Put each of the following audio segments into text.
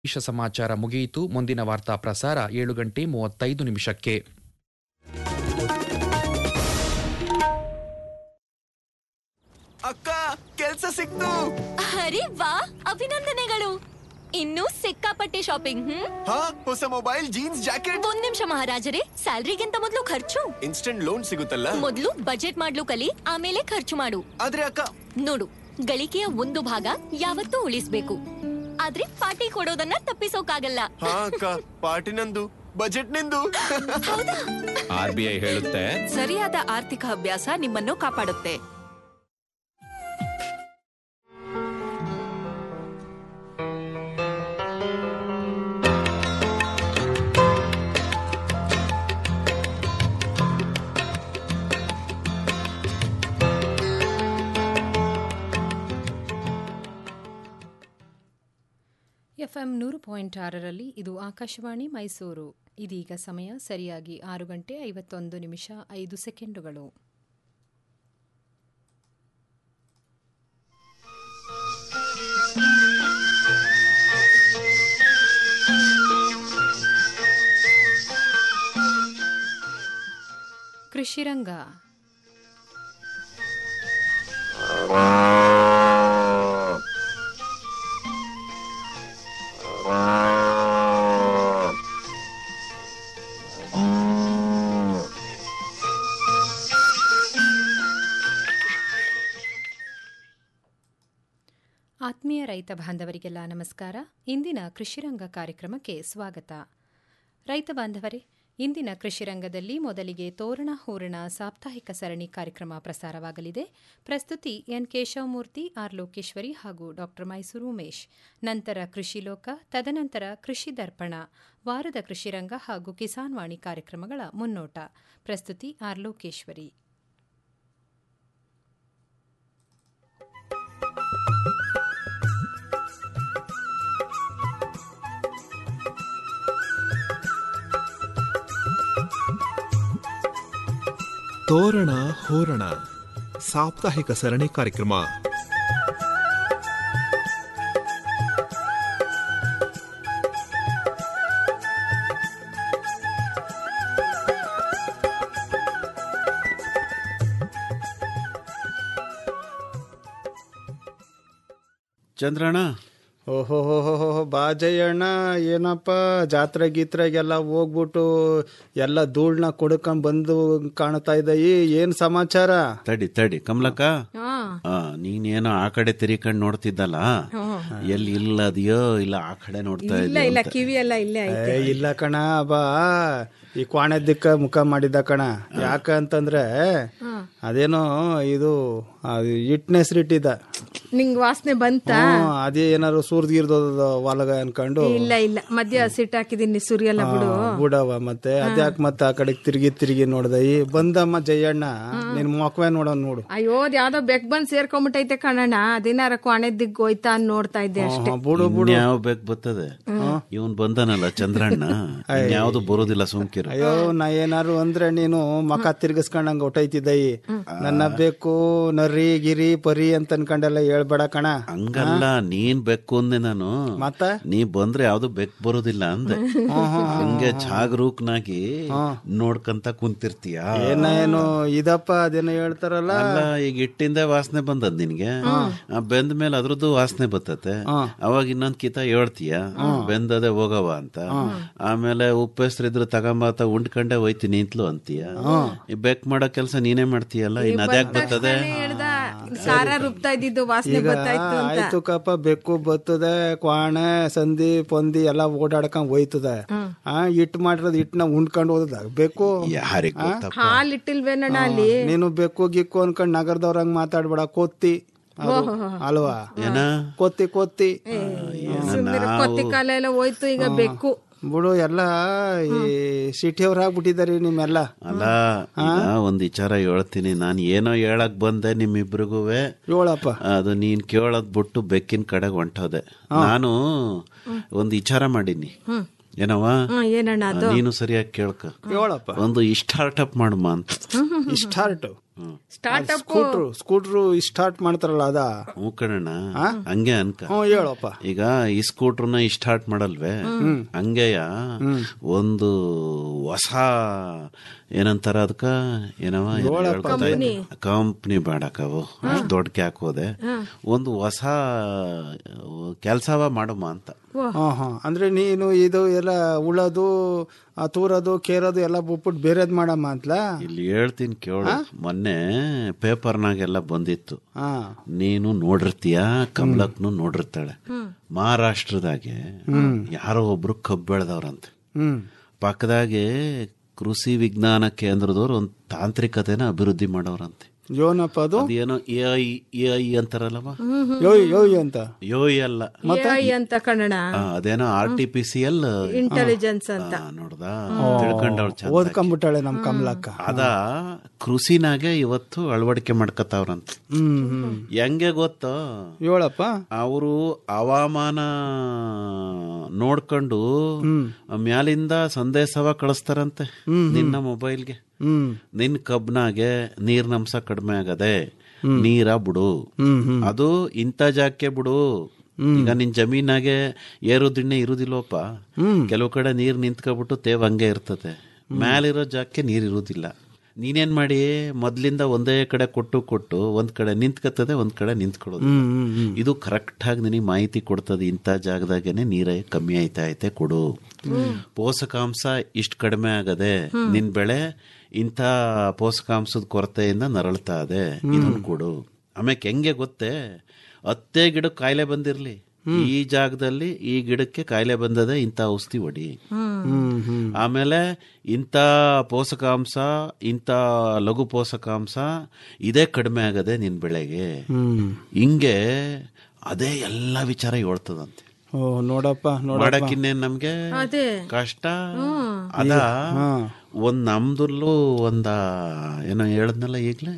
ವಿಶೇಷ ಸಮಾಚಾರ ಮುಗಿಯಿತು ಮುಂದಿನ ವಾರ್ತಾ ಪ್ರಸಾರ ಏಳು ಗಂಟೆ ಮೂವತ್ತೈದು ನಿಮಿಷಕ್ಕೆ ಅಕ್ಕ ಕೆಲ್ಸ ಸಿಕ್ತು ಅರೆ ವಾ ಅಭಿನಂದನೆಗಳು ಇನ್ನೂ ಸಿಕ್ಕಾಪಟ್ಟೆ ಶಾಪಿಂಗ್ ಹ್ಮ್ ಹಾ ಹೊಸ ಮೊಬೈಲ್ ಜೀನ್ಸ್ ಜಾಕೆಟ್ ಒಂದ್ ನಿಮಿಷ ಮಹಾರಾಜರೇ ಸ್ಯಾಲ್ರಿಗಿಂತ ಮೊದಲು ಖರ್ಚು ಇನ್ಸ್ಟೆಂಟ್ ಲೋನ್ ಸಿಗುತ್ತಲ್ಲ ಮೊದಲು ಬಜೆಟ್ ಮಾಡ್ಲು ಕಲಿ ಆಮೇಲೆ ಖರ್ಚು ಮಾಡು ಆದ್ರೆ ಅಕ್ಕ ನೋಡು ಗಳಿಕೆಯ ಒಂದು ಭಾಗ ಯಾವತ್ತೂ ಉಳಿಸ್ಬೇಕು ಆದ್ರೆ ಪಾರ್ಟಿ ಕೊಡೋದನ್ನ ತಪ್ಪಿಸೋಕಾಗಲ್ಲ ಹಾ ಅಕ್ಕ ಪಾರ್ಟಿ ನಂದು ಬಜೆಟ್ ನಿಂದು ಹೌದಾ ಆರ್ ಬಿ ಐ ಹೇಳುತ್ತೆ ಸರಿಯಾದ ಆರ್ಥಿಕ ಅಭ್ಯಾಸ ನಿಮ್ಮನ್ನು ಕಾಪಾಡುತ್ತೆ ಎಫ್ಎಂ ನೂರು ಪಾಯಿಂಟ್ ಆರರಲ್ಲಿ ಇದು ಆಕಾಶವಾಣಿ ಮೈಸೂರು ಇದೀಗ ಸಮಯ ಸರಿಯಾಗಿ ಆರು ಗಂಟೆ ಐವತ್ತೊಂದು ನಿಮಿಷ ಐದು ಸೆಕೆಂಡುಗಳು ಕೃಷಿರಂಗ ಆತ್ಮೀಯ ರೈತ ಬಾಂಧವರಿಗೆಲ್ಲ ನಮಸ್ಕಾರ ಇಂದಿನ ಕೃಷಿರಂಗ ಕಾರ್ಯಕ್ರಮಕ್ಕೆ ಸ್ವಾಗತ ರೈತ ಬಾಂಧವರೇ ಇಂದಿನ ಕೃಷಿರಂಗದಲ್ಲಿ ಮೊದಲಿಗೆ ತೋರಣ ಹೂರಣ ಸಾಪ್ತಾಹಿಕ ಸರಣಿ ಕಾರ್ಯಕ್ರಮ ಪ್ರಸಾರವಾಗಲಿದೆ ಪ್ರಸ್ತುತಿ ಎನ್ ಕೇಶವಮೂರ್ತಿ ಆರ್ ಲೋಕೇಶ್ವರಿ ಹಾಗೂ ಡಾ ಮೈಸೂರು ಉಮೇಶ್ ನಂತರ ಕೃಷಿ ಲೋಕ ತದನಂತರ ಕೃಷಿ ದರ್ಪಣ ವಾರದ ಕೃಷಿರಂಗ ಹಾಗೂ ಕಿಸಾನ್ ವಾಣಿ ಕಾರ್ಯಕ್ರಮಗಳ ಮುನ್ನೋಟ ಪ್ರಸ್ತುತಿ ಆರ್ ಲೋಕೇಶ್ವರಿ ತೋರಣ ಹೋರಣ ಸಾಪ್ತಾಹಿಕ ಸರಣಿ ಕಾರ್ಯಕ್ರಮ ಚಂದ್ರಣ್ಣ ಓಹೋ ಹೋ ಹೋ ಹೋ ಹೋ, ಬಾ ಜಯಣ್ಣ ಏನಪ್ಪ ಜಾತ್ರೆ ಗೀತ್ರೆಗೆಲ್ಲ ಹೋಗ್ಬಿಟ್ಟು ಎಲ್ಲ ಧೂಳ್ನ ಕೊಡ್ಕೊಂಡ್ ಬಂದು ಕಾಣ್ತಾ ಇದ್ದಯಿ ಏನ್ ಸಮಾಚಾರ ತಡಿ ತಡಿ ಕಮಲಕ್ಕ ಆ, ನೀನೇನೋ ಆ ಕಡೆ ತಿರ್ಕೊಂಡ್ ನೋಡ್ತಿದ್ದಲ್ಲ ಎಲ್ಲಿ ಇಲ್ಲ ಅದೆಯೋ ಇಲ್ಲ ಆ ಕಡೆ ನೋಡ್ತಾ ಇದ್ದೆ ಅಂತ. ಕಿವಿ ಎಲ್ಲ ಇಲ್ಲೇ ಏ, ಇಲ್ಲ ಕಣ ಬಾ ಈ ಕ್ವಾಣೆ ದಿಕ್ಕ ಮುಖ ಮಾಡಿದ್ದ ಕಣ ಯಾಕ ಅಂತಂದ್ರೆ ಅದೇನೋ ಇದು ಇಟ್ನ ಹೆಸರಿಟ್ಟಿದ್ದ ನಿಂಗ್ ವಾಸನೆ ಬಂತ ಹ್ಮ್, ಅದೇ ಏನಾದ್ರು ಸೂರ್ದ್ಗಿರ್ದ ಹೊಲಗ ಅನ್ಕೊಂಡು ಇಲ್ಲ ಇಲ್ಲ ಮಧ್ಯ ಸಿಟ್ ಹಾಕಿದೀನಿ ಸುರಿಯಲ್ಲ ಬಿಡು ಬುಡವ ಮತ್ತೆ ಅದ್ಯಾಕ್ ಮತ್ತೆ ಆ ಕಡೆ ತಿರುಗಿ ತಿರುಗಿ ನೋಡ್ದ ಈ ಬಂದಮ್ಮ ಜಯಣ್ಣ ನಿನ್ ಮೊಕವೇ ನೋಡೋನ್ ನೋಡು ಅಯ್ಯೋ ಅದ್ ಯಾವ್ದೋ ಬೆಕ್ ಬಂದ್ ಸೇರ್ಕೊಂಬಿಟ್ಟೈತೆ ಕಣಣ್ಣ ಅದೇನಾರ ಕೊನೆ ದಿಗ್ ಹೋಯ್ತಾ ಅಂತ ನೋಡ್ತಾ ಇದ್ದೆ ಅಷ್ಟೇ ಹಾ, ಬುಡು ಬುಡು ಇನ್ಯಾವ ಬೇಕು ಬರ್ತದೆ ಇವನ್ ಬಂದನಲ್ಲ ಚಂದ್ರಣ್ಣ ಯಾವ್ದು ಬರೋದಿಲ್ಲ ಸುಮ್ಕಿರು ಅಯ್ಯೋ ನಾ ಏನಾರು ಅಂದ್ರೆ ನೀನು ಮಕ ತಿರ್ಗಿಸ್ಕೊಂಡಂಗ ಹೊಟ್ಟೈತಿದ್ದಯಿ ನನ್ನ ಬೇಕು ನರಿ ಗಿರಿ ಪರಿ ಅಂತ ಅನ್ಕೊಂಡೆಲ್ಲ ಹೇಳ್ಬೇಡ ಕಣ ಹಂಗಲ್ಲ ನೀನ್ ಬೆಕ್ಕು ಅಂದೆ ನಾನು ಮತ್ತ ನೀ ಬಂದ್ರೆ ಯಾವ್ದು ಬೆಕ್ ಬರೋದಿಲ್ಲ ಅಂದೆ ಹಂಗೆ ಜಾಗರೂಕನಾಗಿ ನೋಡ್ಕಂತ ಕುಂತಿರ್ತೀಯ ಏನ ಏನು ಇದಪ್ಪ ಅದೇನೋ ಹೇಳ್ತಾರಲ್ಲ ಅಲ್ಲ ಈಗ ಹಿಟ್ಟಿಂದ ವಾಸನೆ ಬಂದದ್ ನಿನ್ಗೆ ಆ ಬೆಂದ ಮೇಲೆ ಅದ್ರದ್ದು ವಾಸನೆ ಬರ್ತತೆ ಅವಾಗ ಇನ್ನೊಂದ್ ಕಿತ ಹೇಳ್ತೀಯ ಬೆಂದದೆ ಹೋಗವ ಅಂತ ಆಮೇಲೆ ಉಪ್ಪು ಹೆಸರಿದ್ರು ತಗೊಂಬಾತ ಉಂಡ್ಕಂಡೆ ಹೋಯ್ತೀನಿ ನಿಂತ್ಲು ಅಂತೀಯ ಈ ಬೆಕ್ ಮಾಡೋ ಕೆಲ್ಸ ನೀನೇ ಮಾಡ್ತೀಯಲ್ಲ ಇನ್ ಅದ್ಯಾಕ್ ಬರ್ತದೆ ಹೇಳ್ದ ಸಾರ ರುಬ್ತಾ ಇದ್ದಿದ್ದು ವಾಸನೆ ಈಗ ಬರ್ತಾಯ್ತು ಅಂತ ಆಯ್ತು ಕಪ್ಪ ಬೆಕ್ಕು ಬರ್ತದೆ ಕ್ವಾಣೆ ಸಂದಿ ಪೊಂದಿ ಎಲ್ಲ ಓಡಾಡ್ಕೊಂಡ್ ಹೋಯ್ತದೆ ಆ ಇಟ್ ಮಾಡಿರೋದು ಇಟ್ನ ಉಂಡ್ಕೊಂಡು ಹೋದ ಬೇಕು ಯಾರಿಗ್ ಗೊತ್ತಪ್ಪ ಹಾಲ್ ಇಟ್ಟಿಲ್ವೇನಣ್ಣ ಅಲ್ಲಿ ನೀನು ಬೆಕ್ಕು ಗಿಕ್ಕು ಅನ್ಕೊಂಡ್ ನಗರದವ್ರಂಗ್ ಮಾತಾಡ್ಬೇಡ ಕೊತ್ತಿ ಅದು, ಅಲ್ವಾ ಏನ ಕೊತ್ತಿ ಕೊತ್ತಿ ಸುಮ್ನಿರು ಕೊತ್ತಿ ಕಾಲ ಎಲ್ಲ ಹೋಯ್ತು ಈಗ ಬೆಕ್ಕು ಬಿಡು ಎಲ್ಲ ಈ ಸಿಟಿಯವ್ರ ಆಗ್ಬಿಟ್ಟಿದಾರಿ ನಿಮ್ಮೆಲ್ಲ ಅಲ್ಲ ಈಗ ಒಂದ್ ವಿಚಾರ ಹೇಳ್ತೀನಿ ನಾನ್ ಏನೋ ಹೇಳಕ್ ಬಂದೆ ನಿಮ್ಮಿಬ್ರಿಗೂವೆ ಹೇಳಪ್ಪ ಅದು ನೀನ್ ಕೇಳೋದ್ ಬಿಟ್ಟು ಬೆಕ್ಕಿನ ಕಡೆಗೆ ಹೊಂಟೋದೆ ನಾನು ಒಂದ್ ವಿಚಾರ ಮಾಡೀನಿ ಏನವ್ವ ಹ್ಮ್, ಏನಣ್ಣ ಅದು ನೀನು ಸರಿಯಾಗಿ ಕೇಳ್ಕ ಹೇಳಪ್ಪ ಒಂದು ಸ್ಟಾರ್ಟ್ ಅಪ್ ಮಾಡುಮ ಅಂತ start startup scooter scooter start ಮಾಡ್ತಾರಲ್ಲ ಅದ ಹ್ಞೂ ಕಣಣ್ಣ ಹಂಗೆ ಅನ್ಕ ಹ್ಞೂ ಹೇಳಪ್ಪ ಈಗ ಈ ಸ್ಕೂಟ್ರನ್ನ ಈ ಸ್ಟಾರ್ಟ್ ಮಾಡಲ್ವೇ ಹಂಗೆಯ ಒಂದು ಹೊಸ ಏನಂತಾರ ಅದಕ್ಕ ಏನವ ಕಂಪ್ನಿ ಬೇಡಕವು ಅಷ್ಟ್ ದೊಡ್ಡಕ್ಕೆ ಹಾಕೋದೆ ಒಂದು ಹೊಸ ಕೆಲ್ಸವ ಮಾಡಮ್ಮ ಅಂತ ಹಾ ಹಾ ಅಂದ್ರೆ ನೀನು ಇದು ಎಲ್ಲ ಉಳೋದು ಆ ತೂರೋದು ಕೇರೋದು ಎಲ್ಲ ಬಿಟ್ಬಿಟ್ಟು ಬೇರೆದ್ ಮಾಡಮ್ಮ ಅಂತಲ ಇಲ್ಲಿ ಹೇಳ್ತೀನಿ ಕೇಳು ಮೊನ್ನೆ ಪೇಪರ್ನಾಗೆಲ್ಲ ಬಂದಿತ್ತು ಹಾ ನೀನು ನೋಡಿರ್ತೀಯ ಕಮಲಕ್ನು ನೋಡಿರ್ತಾಳೆ ಮಹಾರಾಷ್ಟ್ರದಾಗೆ ಯಾರೋ ಒಬ್ರು ಕಬ್ಬು ಬೆಳೆದವ್ರಂತೆ ಹ್ಮ್ ಪಕ್ಕದಾಗೆ ಕೃಷಿ ವಿಜ್ಞಾನ ಕೇಂದ್ರದವ್ರು ಒಂದು ತಾಂತ್ರಿಕತೆನ ಅಭಿವೃದ್ಧಿ ಮಾಡವ್ರಂತೆ ಯೋನಪ್ಪ ಅದು ಅದೇನೋ ಎ ಐ ಎ ಐ ಅಂತಾರಲ್ಲವ ಯೋಯ್ ಯೋಯ್ ಅಂತ ಯೋಯ್ ಅಲ್ಲ AI ಅಂತ ಕನ್ನಡ ಆ, ಅದೇನೋ ಆರ್ಟಿಫಿಸಿಯಲ್ ಇಂಟೆಲಿಜೆನ್ಸ್ ಅಂತ ನೋಡ್ದ ತಿಳ್ಕೊಂಡವಳು ಚಂದ ಓದ್ಕೊಂಬಿಟ್ಟಾಳೆ ನಮ್ ಕಮಲಕ್ಕ ಅದ ಕೃಷಿನಾಗೆ ಇವತ್ತು ಅಳವಡಿಕೆ ಮಾಡ್ಕತಾವ್ರಂತ ಹ್ಮ್ ಹ್ಮ್ ಹೆಂಗೆ ಗೊತ್ತೋ ಹೇಳಪ್ಪ ಅವರು ಹವಾಮಾನ ನೋಡ್ಕೊಂಡು ಮ್ಯಾಲಿಂದ ಸಂದೇಶವ ಕಳಿಸ್ತಾರಂತೆ ನಿನ್ನ ಮೊಬೈಲ್ಗೆ ಹ್ಮ್ ನಿನ್ ಕಬ್ನಾಗೆ ನೀರಿನಂಶ ಕಡಿಮೆ ಆಗದೆ ನೀರ ಬಿಡು ಅದು ಇಂಥ ಜಾಗಕ್ಕೆ ಬಿಡು ಈಗ ನಿನ್ ಜಮೀನಾಗೆ ಏರು ದಿಣ್ಣೆ ಇರುದಿಲ್ವಪ್ಪ ಕೆಲವು ಕಡೆ ನೀರ್ ನಿಂತ್ಕೊಬಿಟ್ಟು ತೇವ್ ಹಂಗೆ ಇರ್ತದೆ ಮ್ಯಾಲಿರೋ ಜಾಗಕ್ಕೆ ನೀರ್ ಇರುದಿಲ್ಲ ನೀನೇನ್ ಮಾಡಿ ಮೊದ್ಲಿಂದ ಒಂದೇ ಕಡೆ ಕೊಟ್ಟು ಕೊಟ್ಟು ಒಂದ್ ಕಡೆ ನಿಂತ್ಕತ್ತದೆ ಒಂದ್ ಕಡೆ ನಿಂತ್ಕೊಳ್ಳೋದು ಇದು ಕರೆಕ್ಟ್ ಆಗಿ ನಿನಗೆ ಮಾಹಿತಿ ಕೊಡ್ತದೆ ಇಂಥ ಜಾಗದಾಗೇನೆ ನೀರೇ ಕಮ್ಮಿ ಆಯ್ತಾ ಐತೆ ಕೊಡು ಪೋಷಕಾಂಶ ಇಷ್ಟು ಕಡಿಮೆ ಆಗದೆ ನಿನ್ ಬೆಳೆ ಇಂಥ ಪೋಷಕಾಂಶದ ಕೊರತೆಯಿಂದ ನರಳ್ತಾ ಇದೆ ಇದನ್ನ ಕೊಡು ಆಮೇಲೆ ಹೆಂಗೆ ಗೊತ್ತೇ ಹತ್ತೇ ಗಿಡಕ್ಕೆ ಕಾಯಿಲೆ ಬಂದಿರ್ಲಿ ಈ ಜಾಗದಲ್ಲಿ ಈ ಗಿಡಕ್ಕೆ ಕಾಯಿಲೆ ಬಂದದೆ ಇಂಥ ಔಷಧಿ ಹೊಡಿ ಆಮೇಲೆ ಇಂಥ ಪೋಷಕಾಂಶ ಇಂಥ ಲಘು ಪೋಷಕಾಂಶ ಇದೇ ಕಡಿಮೆ ಆಗದೆ ನಿನ್ ಬೆಳೆಗೆ ಹಿಂಗೆ ಅದೇ ಎಲ್ಲ ವಿಚಾರ ಹೇಳ್ತದಂತೆ ಓ ನೋಡಪ್ಪ ನೋಡ ಮಾಡಕ್ಕಿನ್ನೇನ್ ನಮ್ಗೆ ಅದೇ ಕಷ್ಟ ಅದ ಒಂದ್ ನಮ್ದಲ್ಲೂ ಒಂದ ಏನೋ ಹೇಳದ್ನಲ್ಲ ಈಗ್ಲೇ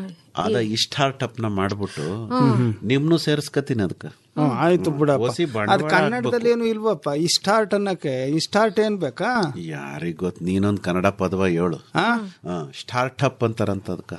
ಅದ ಈ ಸ್ಟಾರ್ಟ್ಅಪ್ ನ ಮಾಡ್ಬಿಟ್ಟು ನಿಮ್ನು ಸೇರ್ಸ್ಕತೀನಿ ಅದಕ್ಕ ಹ್ಮ್, ಆಯ್ತು ಬಿಡಪ್ಪ ಹೊಸಿ ಅದ್ ಬಂಡವಾಳ ಕನ್ನಡದಲ್ಲಿ ಏನು ಇಲ್ವಪ್ಪ ಈ ಸ್ಟಾರ್ಟ್ ಅನ್ನಕ್ಕೆ ಈ ಸ್ಟಾರ್ಟ್ ಏನ್ ಬೇಕಾ ಯಾರಿಗ್ ಗೊತ್ ನೀನೊಂದ್ ಕನ್ನಡ ಪದವ ಹೇಳು ಹಾ ಸ್ಟಾರ್ಟ್ಅಪ್ ಅಂತಾರಂತ ಅದಕ್ಕ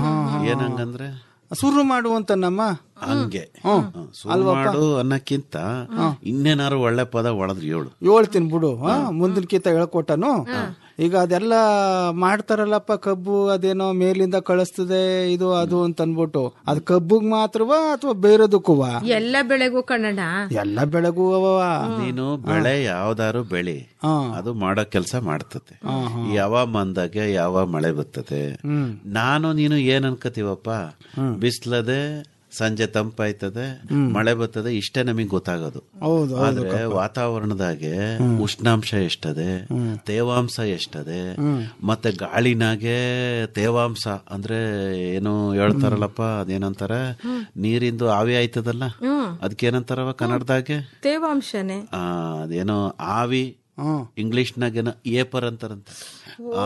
ಏನಂಗಂದ್ರೆ ಶುರು ಮಾಡುವಂತ ನಮ್ಮ ಹಂಗೆ ಹ್ಮ್. ಸುಳ್ಳು ಮಾಡು ಅನ್ನಕ್ಕಿಂತ ಇನ್ನೇನಾರು ಒಳ್ಳೆ ಪದ ಒಳದ್ರೆ ಹೇಳು ಹೇಳ್ತೀನಿ ಬಿಡು ಹಾ ಮುಂದಿನ ಕಿತ್ತ ಹೇಳ್ಕೊಟ್ಟನು ಈಗ ಅದೆಲ್ಲ ಮಾಡ್ತಾರಲ್ಲಪ್ಪ ಕಬ್ಬು ಅದೇನೋ ಮೇಲಿಂದ ಕಳಿಸ್ತದೆ ಇದು ಅದು ಅಂತ ಅನ್ಬಿಟ್ಟು ಅದ್ ಕಬ್ಬುಗ್ ಮಾತ್ರವಾ ಅಥವಾ ಬೇರೆದಕ್ಕೂವ ಎಲ್ಲ ಬೆಳೆಗೂ ಕನ್ನಡ ಎಲ್ಲ ಬೆಳಗು ಅವ ನೀನು ಬೆಳೆ ಯಾವ್ದಾರು ಬೆಳಿ ಅದು ಮಾಡೋ ಕೆಲಸ ಮಾಡ್ತತೆ ಈ ಹವಾಮಾನದಾಗೆ ಯಾವ ಮಳೆ ಬರ್ತದೆ ನಾನು ನೀನು ಏನ್ ಅನ್ಕೋತೀವಪ್ಪ ಬಿಸ್ಲದೆ ಸಂಜೆ ತಂಪಾಯ್ತದೆ ಮಳೆ ಬರ್ತದೆ ಇಷ್ಟೇ ನಮಗೆ ಗೊತ್ತಾಗೋದು ಹೌದು ಆದ್ರೆ ವಾತಾವರಣದಾಗೆ ಉಷ್ಣಾಂಶ ಎಷ್ಟದೆ ತೇವಾಂಶ ಎಷ್ಟದೆ ಮತ್ತೆ ಗಾಳಿನಾಗೆ ತೇವಾಂಶ ಅಂದ್ರೆ ಏನು ಹೇಳ್ತಾರಲ್ಲಪ್ಪ ಅದೇನಂತಾರ ನೀರಿಂದು ಆವಿ ಆಯ್ತದಲ್ಲ ಅದಕ್ಕೇನಂತಾರವ ಕನ್ನಡದಾಗೆ ತೇವಾಂಶನೇ ಆ, ಅದೇನೋ ಆವಿ ಇಂಗ್ಲಿಷ್ನಾಗೇನೋ ಏಪರ್ ಅಂತಾರಂತ ಆ,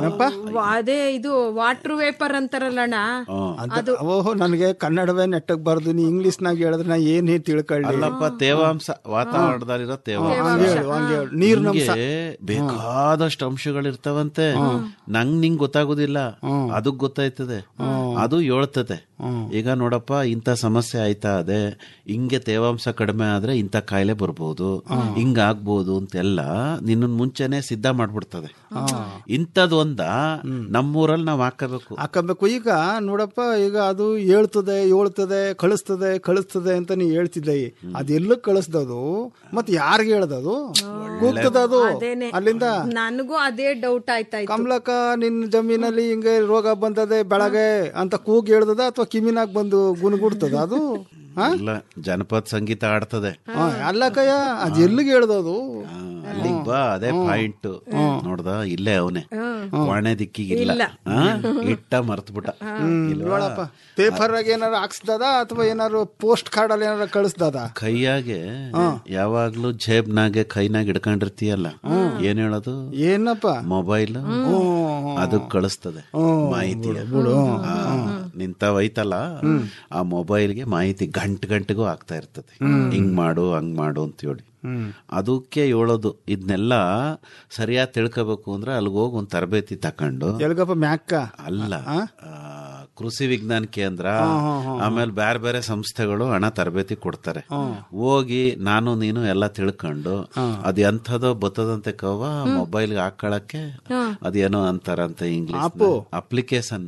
ವ- ಅದೇ ಇದು ವಾಟರ್ ವೇಪರ್ ಅಂತಾರಲ್ಲಣ್ಣ ಅದ ಓಹೋ ನನಗೆ ಕನ್ನಡವೇ ನೆಟ್ಟಗ್ ಬರ್ದು ನೀ ಇಂಗ್ಲಿಷ್ ನಾಗ ಹೇಳಿದ್ರೆ ನಾ ಏನ್ ಹೇ ತಿಳ್ಕೊಳ್ಳಿ ಅಲ್ಲಪ್ಪ ತೇವಾಂಶ ವಾತಾವರಣದಲ್ಲಿರೋ ತೇವಾಂಶ ಹಂಗೆ ಹೇಳು ಹಂಗೆ ಹೇಳು ನೀರ್ನ ಅಂಶ ಹಿಂಗೆ ಬೇಕಾದಷ್ಟು ಅಂಶಗಳಿರ್ತಾವಂತೆ ನಂಗ್ ನಿಂಗ್ ಗೊತ್ತಾಗುದಿಲ್ಲ ಅದಕ್ ಗೊತ್ತಾಯ್ತದೆ ಅದು ಹೇಳ್ತದೆ ಈಗ ನೋಡಪ್ಪ ಇಂಥ ಸಮಸ್ಯೆ ಆಯ್ತಾ ಅದೇ ಹಿಂಗೆ ತೇವಾಂಶ ಕಡಿಮೆ ಆದ್ರೆ ಇಂಥ ಕಾಯಿಲೆ ಬರ್ಬೋದು ಹಿಂಗ ಆಗ್ಬೋದು ಅಂತೆಲ್ಲ ನಿನ್ನ ಮುಂಚೆನೆ ಸಿದ್ಧ ಮಾಡ್ಬಿಡ್ತದೆ ಇಂಥದ್ದು ಒಂದ ನಮ್ಮೂರಲ್ಲಿ ನಾವ್ ಹಾಕಬೇಕು ಹಾಕಬೇಕು ಈಗ ನೋಡಪ್ಪ ಈಗ ಅದು ಹೇಳ್ತದೆ ಹೇಳ್ತದೆ ಕಳಿಸ್ತದೆ ಕಳಿಸ್ತದೆ ಅಂತ ನೀ ಹೇಳ್ತಿದ್ದೆ ಅದೆಲ್ಲ ಕಳಿಸ್ದದು ಮತ್ತೆ ಯಾರಿಗೆ ಹೇಳ್ದದು ಕೂಗ್ತದ ಅದು ಅದೇನೆ ಅಲ್ಲಿಂದ ನನಗೂ ಅದೇ ಡೌಟ್ ಆಯ್ತಾಯ್ತು ಕಮಲಕ್ಕ ನಿನ್ನ ಜಮೀನಲ್ಲಿ ಹಿಂಗೆ ರೋಗ ಬಂದದೆ ಬೆಳಗ್ಗೆ ಅಂತ ಕೂಗ್ ಹೇಳ್ದದ ಅಥವಾ ಕಿಮಿನಾಗ್ ಬಂದು ಗುಣಗುಡ್ತದ ಅದು ಹಾ? ಇಲ್ಲ ಜನಪದ ಸಂಗೀತ ಆಡ್ತದೆ ಹಾ, ಅಲ್ಲ ಕಯ್ಯ ಅದ್ ಎಲ್ಲಿಗೆ ಹೇಳ್ದದು ಅಲ್ಲಿಗ್ ಬಾ ಅದೇ ಪಾಯಿಂಟ್ ನೋಡ್ದ ಇಲ್ಲೇ ಅವನೇ ವಾಣೆ ದಿಕ್ಕಿಗಿಲ್ಲ ಆ? ಇಟ್ಟ ಮರ್ತ್ಬಿಟ್ಟ ನೋಡಪ್ಪ ಪೇಪರ್ ಆಗ ಏನಾರು ಹಾಕ್ಸ್ದದ ಅಥವಾ ಏನಾರು ಪೋಸ್ಟ್ ಕಾರ್ಡ್ ಅಲ್ಲಿ ಏನಾರು ಕಳಿಸ್ದದ ಕೈಯಾಗೆ ಯಾವಾಗ್ಲೂ ಜೇಬ್ನಾಗೆ ಕೈನಾಗ ಇಡ್ಕೊಂಡಿರ್ತೀಯಲ್ಲ ಏನ್ ಹೇಳೋದು ಏನಪ್ಪ ಮೊಬೈಲ್ ಅದು ಕಳಿಸ್ತದೆ ಮಾಹಿತಿ ನಿಂತವೈತಲ್ಲ ಆ ಮೊಬೈಲ್ಗೆ ಮಾಹಿತಿ ಗಂಟೆ ಗಂಟೆಗೂ ಆಗ್ತಾ ಇರ್ತದೆ ಹಿಂಗ್ ಮಾಡು ಹಂಗ್ ಮಾಡು ಅಂತ ಹೇಳಿ ಅದಕ್ಕೆ ಹೇಳೋದು ಇದನ್ನೆಲ್ಲ ಸರಿಯಾಗಿ ತಿಳ್ಕೋಬೇಕು ಅಂದ್ರೆ ಅಲ್ಲಿಗೆ ಹೋಗಿ ಒಂದ್ ತರಬೇತಿ ತಕೊಂಡು ಎಲ್ಗಪ್ಪ ಮ್ಯಾಕ್ಕ ಅಲ್ಲ ಆ, ಕೃಷಿ ವಿಜ್ಞಾನ ಕೇಂದ್ರ ಆಮೇಲೆ ಬೇರೆ ಬೇರೆ ಸಂಸ್ಥೆಗಳು ಹಣ ತರಬೇತಿ ಕೊಡ್ತಾರೆ ಹೋಗಿ ನಾನು ನೀನು ಎಲ್ಲ ತಿಳ್ಕೊಂಡು ಅದ್ ಎಂಥದೋ ಬತ್ತದಂತೆ ಕವ ಮೊಬೈಲ್ ಹಾಕೊಳಕ್ಕೆ ಅದೇನೋ ಅಂತಾರಂತೆ English application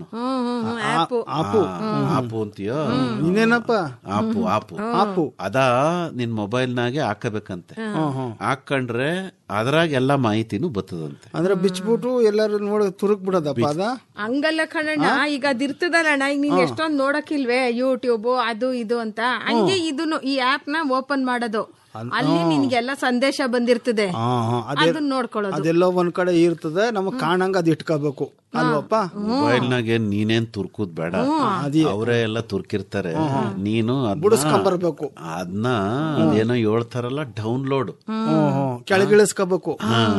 app app app ಅಂತೀಯೋ ಇನ್ನೇನಪ್ಪ ಆಪು ಆಪು ಆಪು ಅದ ನಿನ್ ಮೊಬೈಲ್ನಾಗೆ ಹಾಕಬೇಕಂತೆ ಹಾಕೊಂಡ್ರೆ ಅದ್ರಾಗ ಎಲ್ಲ ಮಾಹಿತಿನೂ ಬರ್ತದಂತೆ ಅಂದ್ರೆ ಬಿಚ್ಬಿಟ್ಟು ಎಲ್ಲಾರು ನೋಡಿ ತುರುಕ್ ಬಿಡೋದಪ್ಪ ಅದ ಹಂಗಲ್ಲ ಕಣಣ್ಣ ಈಗ ಅದಿರ್ತದಲ್ಲಣ್ಣ ಈಗ ನೀನ್ ಎಷ್ಟೊಂದ್ ನೋಡಕ್ಕಿಲ್ವೇ ಯೂಟ್ಯೂಬ್ ಅದು ಇದು ಅಂತ ಹಂಗೆ ಇದನ್ನು ಈ ಆಪ್ ನ ಓಪನ್ ಮಾಡೋದು ಅಲ್ಲಿ ನಿನ್ಗೆಲ್ಲ ಸಂದೇಶ ಬಂದಿರ್ತದೆ ಹಾ, ಹಾ, ಅದೇ- ಅದನ್ನ ನೋಡ್ಕೊಳ್ಳೋದು ಅದೆಲ್ಲೋ ಒಂದ್ ಕಡೆ ಇರ್ತದೆ ನಮಗ್ ಕಾಣಂಗ ಅದ್ ಇಟ್ಕೋಬೇಕು ಅಲ್ವಪ್ಪ ಮೊಬೈಲ್ನಾಗೆ ನೀನೇನ್ ತುರ್ಕುದ್ ಬೇಡ ಅವರೇ ಎಲ್ಲ ತುರ್ಕಿರ್ತಾರೆ ನೀನು ಅದ್ನ- ಬಿಡಿಸ್ಕೊಂಬರ್ಬೇಕು ಅದನ್ನ ಅದೇನೋ ಹೇಳ್ತಾರಲ್ಲ ಡೌನ್ಲೋಡ್ ಹ್ಮ್ ಹ್ಮ್ ಕೆಳಗಿಳಿಸ್ಕೋಬೇಕು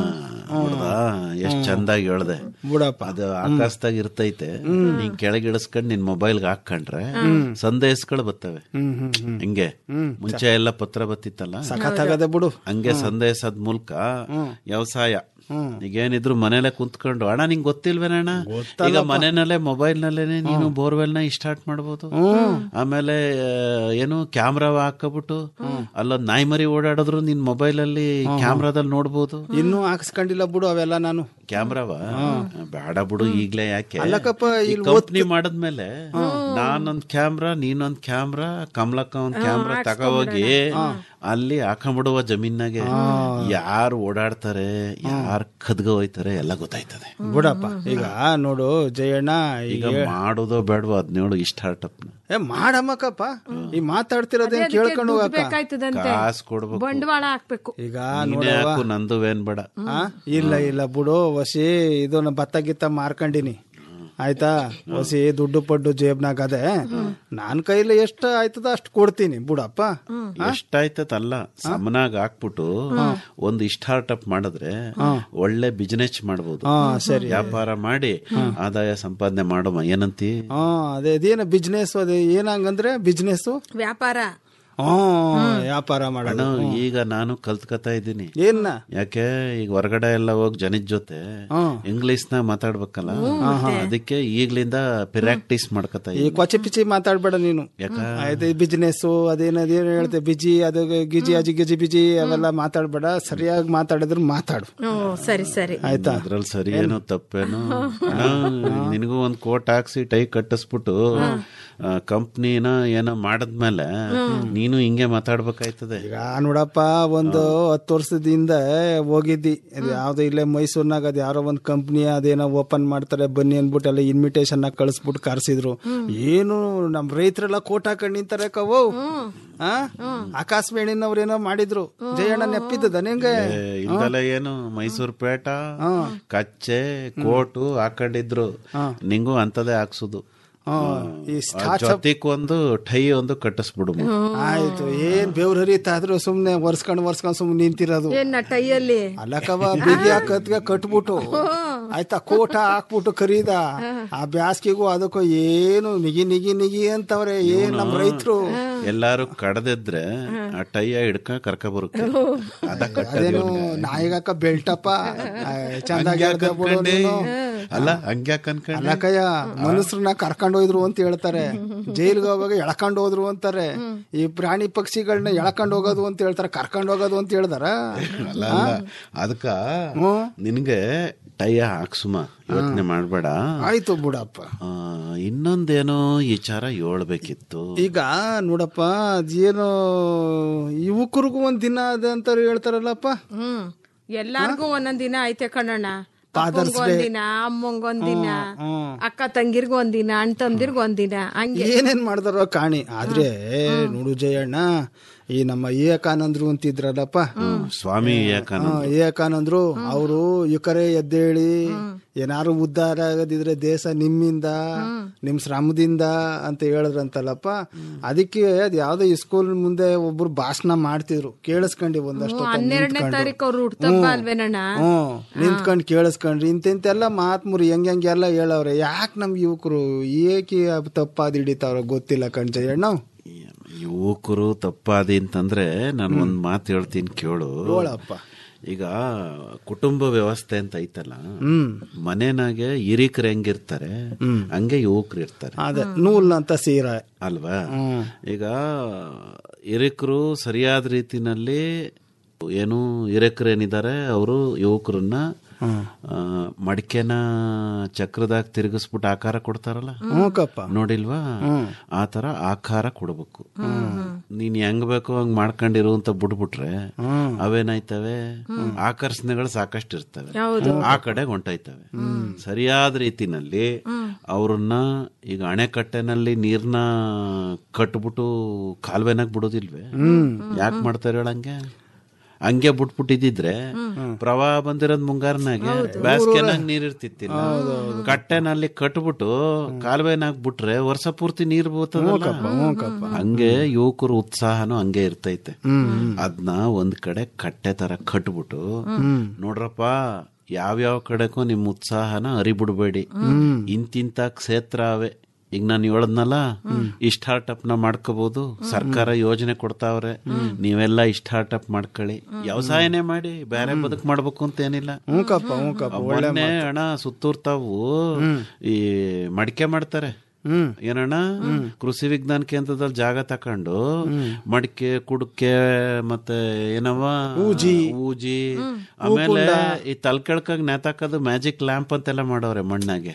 ನೋಡ್ದಾ ಎಷ್ಟ್ ಚಂದಾಗಿ ಹೇಳ್ದೆ ಬಿಡಪ್ಪ ಅದು ಆಕಾಶದಾಗ ಇರ್ತೈತೆ ನೀನ್ ಕೆಳಗಿಳಿಸ್ಕೊಂಡ್ ನಿನ್ ಮೊಬೈಲ್ಗೆ ಹಾಕೊಂಡ್ರೆ ಸಂದೇಶಗಳು ಬರ್ತವೆ ಹ್ಮ್ ಹ್ಮ್ ಹ್ಮ್ ಹಿಂಗೆ ಮುಂಚೆ ಎಲ್ಲ ಪತ್ರ ಬತ್ತಿತ್ತಲ್ಲ ಸಖತ್ತಾಗದೆ ಬಿಡು ಹಂಗೆ ಸಂದೇಶದ ಮೂಲಕ ವ್ಯವಸಾಯ ಈಗೇನಿದ್ರು ಮನೇಲೆ ಕುಂತ್ಕೊಂಡು ಅಣ್ಣ ನಿಂಗ್ ಗೊತ್ತಿಲ್ವೇನಣ್ಣ ಈಗ ಮನೆಯಲ್ಲೇ ಮೊಬೈಲ್ ನಲ್ಲೇನೆ ನೀನು ಬೋರ್ವೆಲ್ ನ ಸ್ಟಾರ್ಟ್ ಮಾಡ್ಬೋದು ಆಮೇಲೆ ಆ, ಏನು ಕ್ಯಾಮ್ರಾ ಹಾಕಬಿಟ್ಟು ಅಲ್ಲೊಂದ್ ನಾಯಿ ಮರಿ ಓಡಾಡಿದ್ರು ನಿನ್ ಮೊಬೈಲ್ ಅಲ್ಲಿ ಕ್ಯಾಮ್ರಾದಲ್ಲಿ ನೋಡ್ಬೋದು ಇನ್ನೂ ಹಾಕ್ಸ್ಕೊಂಡಿಲ್ಲ ಬಿಡು ಅವೆಲ್ಲ ನಾನು ಕ್ಯಾಮ್ರಾವ ಬೇಡ ಬಿಡು ಈಗ್ಲೇ ಯಾಕೆ ಅಲ್ಲಕ್ಕಪ್ಪ, ಇಲ್ಲಿ ಕಂಪ್ನಿ ಮಾಡದ್ಮೇಲೆ ನಾನೊಂದ್ ಕ್ಯಾಮ್ರಾ ನೀನೊಂದ್ ಕ್ಯಾಮ್ರಾ ಕಮಲಕ್ಕ ಒಂದ್ ಕ್ಯಾಮ್ರಾ ತಗೋಗಿ ಅಲ್ಲಿ ಹಾಕೊಂಡ್ಬಿಡುವ ಜಮೀನಾಗೆ ಯಾರು ಓಡಾಡ್ತಾರೆ ಯಾರು ಕದ್ಗ ಹೋಯ್ತಾರೆ ಎಲ್ಲ ಗೊತ್ತಾಯ್ತದೆ ಬಿಡಪ್ಪ ಈಗ ನೋಡು ಜಯಣ್ಣ ಈಗ ಈಗ ಮಾಡೋದೋ ಬೇಡವೋ ಅದ್ನೇಳು ಇಷ್ಟ ಸ್ಟಾರ್ಟ್ಅಪ್ ಏ ಮಾಡಮ್ಮಕ್ಕಪ್ಪ ಈ ಮಾತಾಡ್ತಿರೋದೇನ್ ಕೇಳ್ಕೊಂಡು ಹೋಗಕ್ಕ ಬೇಕಾಯ್ತದಂತೆ ಕಾಸು ಕೊಡ್ಬೇಕು ಬಂಡವಾಳ ಹಾಕ್ಬೇಕು ಈಗ ನೀನೇ ಹಾಕು ನಂದುವೇನ್ ಬೇಡ ಆ? ಇಲ್ಲ ಇಲ್ಲ ಬಿಡು ವಸಿ ಇದು ನಾ ಭತ್ತ ಗಿತ್ತ ಮಾರ್ಕೊಂಡಿನಿ ಆಯ್ತಾ ವಸಿ ದುಡ್ಡು ಪಡ್ಡು ಜೇಬ್ನಾಗ ಅದೇ ನಾನ್ ಕೈಲಿ ಎಷ್ಟ ಆಯ್ತದ ಅಷ್ಟು ಕೊಡ್ತೀನಿ ಬಿಡಪ್ಪ ಎಷ್ಟಾಯ್ತದಲ್ಲ ಸಮನಾಗ ಹಾಕ್ಬಿಟ್ಟು ಒಂದು ಸ್ಟಾರ್ಟ್ಅಪ್ ಮಾಡಿದ್ರೆ ಒಳ್ಳೆ ಬಿಸ್ನೆಸ್ ಮಾಡ್ಬೋದು ಹಾ ಸರಿ ವ್ಯಾಪಾರ ಮಾಡಿ ಆದಾಯ ಸಂಪಾದನೆ ಮಾಡಮ್ಮ ಏನಂತಿ ಹಾ ಅದೇ ಅದೇನ ಬಿಸ್ನೆಸ್ ಅದೇ ಏನಂಗಂದ್ರೆ ಬಿಸ್ನೆಸ್ ವ್ಯಾಪಾರ ಹ್ಮ್ ವ್ಯಾಪಾರ ಮಾಡೋಣ ಈಗ ನಾನು ಕಲ್ತ್ಕತಾ ಇದ್ದೀನಿ ಏನ್ನ ಯಾಕೆ ಈಗ ಹೊರಗಡೆ ಎಲ್ಲ ಹೋಗಿ ಜನದ ಜೊತೆ ಇಂಗ್ಲಿಷ್ ನ ಮಾತಾಡ್ಬೇಕಲ್ಲ ಅದಕ್ಕೆ ಈಗ್ಲಿಂದ ಪ್ರಾಕ್ಟೀಸ್ ಮಾಡ್ಕತಾ ಈ ಇದ್ದೀನಿ ಕೊಚ್ಚಿ ಪಿಚ್ಚಿ ಮಾತಾಡ್ಬೇಡ ನೀನು ಯಾಕ ಆಯ್ತು ಬಿಸ್ನೆಸ್ ಅದೇನ ಅದೇನು ಹೇಳ್ತೆ ಬಿಜಿ ಅದು ಗಿಜಿ ಅಜಿ ಗಿಜಿ ಬಿಜಿ ಅವೆಲ್ಲ ಮಾತಾಡ್ಬೇಡ ಸರಿಯಾಗಿ ಮಾತಾಡಿದ್ರು ಮಾತಾಡು ಹ್ಮ್ ಸರಿ ಸರಿ ಆಯ್ತಾ ಅದ್ರಲ್ಲಿ ಸರಿ ಏನೋ ತಪ್ಪೇನೋ ಅಣ್ಣ, ನಿನಗೂ ಒಂದ್ ಕೋಟ್ ಹಾಕ್ಸಿ ಟೈ ಕಟ್ಟಿಸ್ಬಿಟ್ಟು ಕಂಪ್ನಿನ ಏನೋ ಮಾಡದ್ಮೇಲೆ ನೀನು ಹಿಂಗೆ ಮಾತಾಡ್ಬೇಕಾಯ್ತದೆ ಈಗ ನೋಡಪ್ಪ ಒಂದು ಹತ್ತು ವರ್ಷದಿಂದ ಹೋಗಿದ್ದಿ ಅದು ಯಾವ್ದೋ ಇಲ್ಲೇ ಮೈಸೂರ್ನಾಗ ಅದು ಯಾರೋ ಒಂದು ಕಂಪ್ನಿ ಅದೇನೋ ಓಪನ್ ಮಾಡ್ತಾರೆ ಬನ್ನಿ ಅನ್ಬಿಟ್ಟು ಎಲ್ಲ ಇನ್ವಿಟೇಷನ್ ಕಳಿಸ್ಬಿಟ್ಟು ಕರ್ಸಿದ್ರು ಏನು ನಮ್ ರೈತರೆಲ್ಲ ಕೋಟ್ ಹಾಕೊಂಡ್ ನಿಂತಾರೆ ಕವು ಆ ಆಕಾಶವೇಣಿನವ್ರು ಏನೋ ಮಾಡಿದ್ರು ಜಯಣ್ಣ ನೆಪ್ಪಿದ್ದದ ನಿಂಗೆ ಏ, ಇಲ್ದಲ್ಲ ಏನು ಮೈಸೂರು ಪೇಟ ಕಚ್ಚೆ ಕೋಟು ಹಾಕೊಂಡಿದ್ರು ನಿಂಗೂ ಅಂತದೇ ಹಾಕ್ಸುದು ಈ ಜೊತೆಗ್ ಒಂದು ಟೈ ಒಂದು ಕಟ್ಟಿಸ್ಬಿಡು ಮ. ಆಯ್ತು ಏನ್ ಬೆವ್ರ ಹರಿತಾದ್ರು ಸುಮ್ನೆ ಒರ್ಸ್ಕೊಂಡ್ ಒರ್ಸ್ಕೊಂಡ್ ಸುಮ್ನೆ ನಿಂತಿರೋದು ಏನ್ ಟೈಯಲ್ಲಿ ಅಲ್ಲಕವ ಬಿಗಿ ಕತ್ಗ ಕಟ್ಬಿಟ್ಟು ಆಯ್ತಾ ಕೋಟ ಹಾಕ್ಬಿಟ್ಟು ಖರೀದ ಆ ಬ್ಯಾಸ್ಗಿಗೂ ಅದಕ್ಕೂ ಏನು ನಿಗಿ ನಿಗಿ ನಿಗಿ ಅಂತವ್ರೆ ಏನ್ ನಮ್ ರೈತರು ಎಲ್ಲಾರು ಕಡದಿದ್ರೆ ಆ ಟೈಯ ಹಿಡ್ಕೊಂಡ್ ಕರ್ಕ ಬರುತ್ತೆ ಅದ ಅದೇನು ನಾಯಿಗಾಕ ಬೆಲ್ಟಪ್ಪ ಚಂದಾಗಿ ಹೇಳ್ದೆ ಬಿಡು ನೀನು. ಅಲ್ಲ ಹಂಗ್ಯಾಕ್ ಅನ್ಕೊಂಡೆ ಅಲ್ಲಕಯ್ಯ ಮನುಷ್ಯರನ್ನ ಕರ್ಕೊಂಡ್ ಹೋಯ್ದ್ರು ಅಂತ ಹೇಳ್ತಾರೆ ಜೈಲ್ಗೆ ಹೋಗುವಾಗ ಎಳ್ಕೊಂಡ್ ಹೋದ್ರು ಅಂತಾರೆ ಈ ಪ್ರಾಣಿ ಪಕ್ಷಿಗಳನ್ನ ಎಳ್ಕೊಂಡ್ ಹೋಗೋದು ಅಂತ ಹೇಳ್ತಾರೆ ಕರ್ಕೊಂಡ್ ಹೋಗೋದು ಅಂತ ಹೇಳ್ದಾರ ಅಲ್ಲ ಅಲ್ಲ ಅದಕ್ಕ ನಿನ್ಗೆ ಟೈಯ ಹಾಕ್ಸುಮ ಯೋಚನೆ ಮಾಡ್ಬೇಡ ಆಯ್ತು ಬಿಡಪ್ಪ ಆ, ಇನ್ನೊಂದೇನೋ ವಿಚಾರ ಹೇಳ್ಬೇಕಿತ್ತು ಈಗ ನೋಡಪ್ಪ ಅದೇನೋ ಯುವಕರಿಗೂ ಒಂದ್ ದಿನ ಅದ ಅಂತ ಹೇಳ್ತಾರಲ್ಲಪ್ಪ ಹ್ಮ್ ಎಲ್ಲಾರ್ಗೂ ಒಂದೊಂದ್ ದಿನ ಐತೆ ಕಣಣ್ಣ Father's ಅಪ್ಪಂಗ್ ಒಂದಿನ ಅಮ್ಮಂಗ್ ಒಂದಿನ ಅಕ್ಕ ತಂಗಿರ್ಗೂ ಒಂದಿನ ಅಣ್ಣ ತಮ್ದಿರ್ಗೂ ಒಂದಿನ ಹಂಗೆ ಏನೇನ್ ಮಾಡ್ದಾರೋ ಕಾಣಿ ಆದ್ರೆ ನೋಡು ಜಯಣ್ಣ ಈ ನಮ್ಮ ವಿವೇಕಾನಂದ್ರು ಅಂತಿದ್ರಲ್ಲಪ್ಪ ಸ್ವಾಮಿ ಹಾ, ವಿವೇಕಾನಂದ ವಿವೇಕಾನಂದ್ರು ಅವರು ಯುಕರೆ ಎದ್ದೇಳಿ ಏನಾರು ಉದ್ಧಾರ ಆಗದಿದ್ರೆ ದೇಶ ನಿಮ್ಮಿಂದ ನಿಮ್ ಶ್ರಮದಿಂದ ಅಂತ ಹೇಳಿದ್ರಂತಲ್ಲಪ್ಪ ಅದಕ್ಕೆ ಅದ್ ಯಾವ್ದೋ ಈ ಸ್ಕೂಲ್ ಮುಂದೆ ಒಬ್ರು ಭಾಷಣ ಮಾಡ್ತಿದ್ರು ಕೇಳಿಸ್ಕೊಂಡಿ ಒಂದಷ್ಟು ಹೊತ್ತು ಹನ್ನೆರಡನೇ ನಿಂತ್ಕೊಂಡು. ತಾರೀಕು ಅವ್ರು ಹುಡ್ತಪ್ಪ ಅಲ್ವೇನಣ್ಣ ಹ್ಮ್ ನಿಂತ್ಕೊಂಡು ಕೇಳಿಸ್ಕೊಂಡ್ರಿ ಇಂತೆಂತೆಲ್ಲ ಮಹಾತ್ಮರು ಹೆಂಗ್ ಹೆಂಗೆಲ್ಲ ಹೇಳವ್ರೆ ಯಾಕೆ ನಮ್ ಯುವಕರು ಏಕೆ ತಪ್ಪಾದ ಹಿಡಿತಾವ್ರ ಗೊತ್ತಿಲ್ಲ ಕಣ್ಜಯ್ಯಣ್ಣ ಯುವಕರು ತಪ್ಪಾದಿ ಅಂತಂದ್ರೆ ನಾನು ಒಂದ್ ಮಾತು ಹೇಳ್ತೀನಿ ಕೇಳು ಹೇಳಪ್ಪ ಈಗ ಕುಟುಂಬ ವ್ಯವಸ್ಥೆ ಅಂತ ಐತಲ್ಲ ಹ್ಮ್ ಮನೆನಾಗೆ ಹಿರಿಕರು ಹೆಂಗಿರ್ತಾರೆ ಹಂಗೆ ಯುವಕರು ಇರ್ತಾರೆ ಅದೇ ನೂಲ್ ಅಂತ ಸೀರೆ ಅಲ್ವಾ ಈಗ ಹಿರಿಕರು ಸರಿಯಾದ ರೀತಿನಲ್ಲಿ ಏನು ಹಿರಿಕರು ಏನಿದ್ದಾರೆ ಅವರು ಯುವಕರನ್ನ ಆ, ಮಡಿಕೆನ ಚಕ್ರದಾಗ ತಿರುಗಿಸ್ಬಿಟ್ಟು ಆಕಾರ ಕೊಡ್ತಾರಲ್ಲ ಹ್ಞೂಕಪ್ಪ ನೋಡಿಲ್ವಾ ಆ ತರ ಆಕಾರ ಕೊಡ್ಬೇಕು ನೀನ್ ಹೆಂಗ್ ಬೇಕೋ ಹಂಗ್ ಮಾಡ್ಕೊಂಡಿರು ಅಂತ ಬಿಟ್ಬಿಟ್ರೆ ಅವೇನಾಯ್ತವೆ ಆಕರ್ಷಣೆಗಳು ಸಾಕಷ್ಟು ಇರ್ತವೆ ಆ ಕಡೆ ಹೊಂಟೈತವೆ ಸರಿಯಾದ ರೀತಿನಲ್ಲಿ ಅವ್ರನ್ನ ಈಗ ಅಣೆಕಟ್ಟೆನಲ್ಲಿ ನೀರ್ನ ಕಟ್ಬಿಟ್ಟು ಕಾಲುವೆನಾಗ ಬಿಡೋದಿಲ್ವೇ ಯಾಕೆ ಮಾಡ್ತಾರೆ ಹೇಳಂಗೆ ಹಂಗೆ ಬಿಟ್ಬಿಟ್ಟಿದ್ರೆ ಪ್ರವಾಹ ಬಂದಿರೋದ್ ಮುಂಗಾರನಾಗೆ ಬ್ಯಾಸ್ಗೆನಾಗ ನೀರ್ ಇರ್ತಿತ್ತಿಲ್ಲ ಕಟ್ಟೆನಲ್ಲಿ ಕಟ್ಬಿಟ್ಟು ಕಾಲುವೆನಾಗ ಬಿಟ್ರೆ ವರ್ಷ ಪೂರ್ತಿ ನೀರ್ ಬೋತದಲ್ಲ ಹಂಗೆ ಯುವಕರು ಉತ್ಸಾಹನು ಹಂಗೆ ಇರ್ತೈತೆ ಅದ್ನ ಒಂದ್ ಕಡೆ ಕಟ್ಟೆ ತರ ಕಟ್ಬಿಟ್ಟು ನೋಡ್ರಪ್ಪ ಯಾವ್ಯಾವ ಕಡೆಗೂ ನಿಮ್ ಉತ್ಸಾಹನ ಅರಿಬಿಡ್ಬೇಡಿ ಇಂತಿಂತ ಕ್ಷೇತ್ರ ಅವೆ ಈಗ ನಾನು ಹೇಳದ್ನಲ್ಲ ಈ ಸ್ಟಾರ್ಟ್ಅಪ್ ನ ಮಾಡ್ಕೋಬಹುದು ಸರ್ಕಾರ ಯೋಜನೆ ಕೊಡ್ತಾವ್ರೆ ನೀವೆಲ್ಲ ಈ ಸ್ಟಾರ್ಟ್ಅಪ್ ಮಾಡ್ಕೊಳ್ಳಿ ವ್ಯವಸಾಯನೇ ಮಾಡಿ ಬೇರೆ ಬದುಕು ಮಾಡ್ಬೇಕು ಅಂತ ಏನಿಲ್ಲ ಹ್ಞೂಕಪ್ಪ ಹ್ಞೂಕಪ್ಪ ಒಳ್ಳೆ ಮೊನ್ನೆ ಹಣ ಸುತ್ತೂರ್ತಾವು ಈ ಮಡಿಕೆ ಮಾಡ್ತಾರೆ ಹ್ಮ್ ಏನಣ್ಣ ಕೃಷಿ ವಿಜ್ಞಾನ ಕೇಂದ್ರದಲ್ಲಿ ಜಾಗ ತಕೊಂಡು ಮಡಿಕೆ ಕುಡಕೆ ಮತ್ತೆ ಏನವ ಊಜಿ ಊಜಿ ಆಮೇಲೆ ಈ ತಲ್ಕೆಳ್ಕಾಗ ನೇತಾಕದು ಮ್ಯಾಜಿಕ್ ಲ್ಯಾಂಪ್ ಅಂತೆಲ್ಲ ಮಾಡವ್ರೆ ಮಣ್ಣಾಗೆ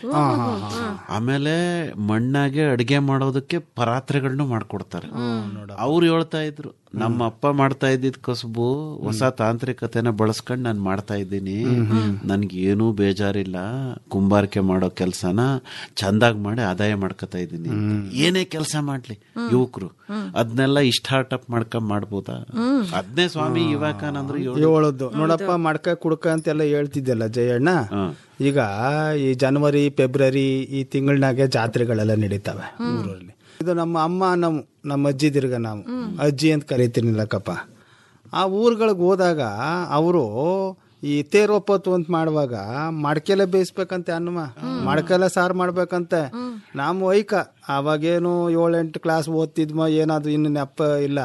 ಆಮೇಲೆ ಮಣ್ಣಾಗೆ ಅಡಿಗೆ ಮಾಡೋದಕ್ಕೆ ಪರಾತ್ರೆಗಳನ್ನ ಮಾಡ್ಕೊಡ್ತಾರೆ ಅವ್ರು ಹೇಳ್ತಾ ಇದ್ರು ನಮ್ಮ ಅಪ್ಪ ಮಾಡ್ತಾ ಇದ್ದಿದ್ ಕಸುಬು ಹೊಸ ತಾಂತ್ರಿಕತೆನ ಬಳಸ್ಕೊಂಡ್ ನಾನು ಮಾಡ್ತಾ ಇದ್ದೀನಿ ನನ್ಗೆ ಏನೂ ಬೇಜಾರಿಲ್ಲ ಕುಂಬಾರಿಕೆ ಮಾಡೋ ಕೆಲ್ಸನ ಚಂದಾಗ್ ಮಾಡಿ ಆದಾಯ ಮಾಡ್ಕೊತಾ ಇದ್ದೀನಿ ಅಂತ. ಏನೇ ಕೆಲಸ ಮಾಡ್ಲಿ ಯುವಕರು ಅದನ್ನೆಲ್ಲ ಸ್ಟಾರ್ಟ್ಅಪ್ ಮಾಡ್ಕೊಂಡ್ ಮಾಡ್ಬೋದಾ ಅದ್ನೇ ಸ್ವಾಮಿ ವಿವೇಕಾನಂದ್ರು ಹೇಳು. ಹೇಳೋದು ನೋಡಪ್ಪ ಮಡ್ಕ ಕುಡ್ಕ ಅಂತೆಲ್ಲ ಹೇಳ್ತಿದ್ದೆಲ್ಲ ಜಯಣ್ಣ ಈಗ ಈ ಜನವರಿ ಫೆಬ್ರವರಿ ಈ ತಿಂಗಳನಾಗೆ ಜಾತ್ರೆಗಳೆಲ್ಲ ನಡೀತವೆ ಊರಲ್ಲಿ ಇದು ನಮ್ಮ ಅಮ್ಮ ನಾವು ನಮ್ಮ ಅಜ್ಜಿ ತಿರ್ಗ ನಾವು ಅಜ್ಜಿ ಅಂತ ಕರಿತೀನಿಲ್ಲಕ್ಕಪ್ಪ ಆ ಊರುಗಳಿಗೆ ಹೋದಾಗ ಅವರು ಈ ತೇರೋಪತ್ತು ಅಂತ ಮಾಡುವಾಗ ಮಡ್ಕೆಲೆ ಬೇಯಿಸ್ಬೇಕಂತೆ ಅನ್ನಮ್ಮ ಮಡ್ಕೆಲೆ ಸಾರು ಮಾಡ್ಬೇಕಂತೆ ನಾವು ಐಕ ಅವಾಗೇನು ಏಳೆಂಟು ಕ್ಲಾಸ್ ಓದ್ತಿದ್ಮ ಏನಾದ್ರು ಇನ್ನು ನೆಪ ಇಲ್ಲ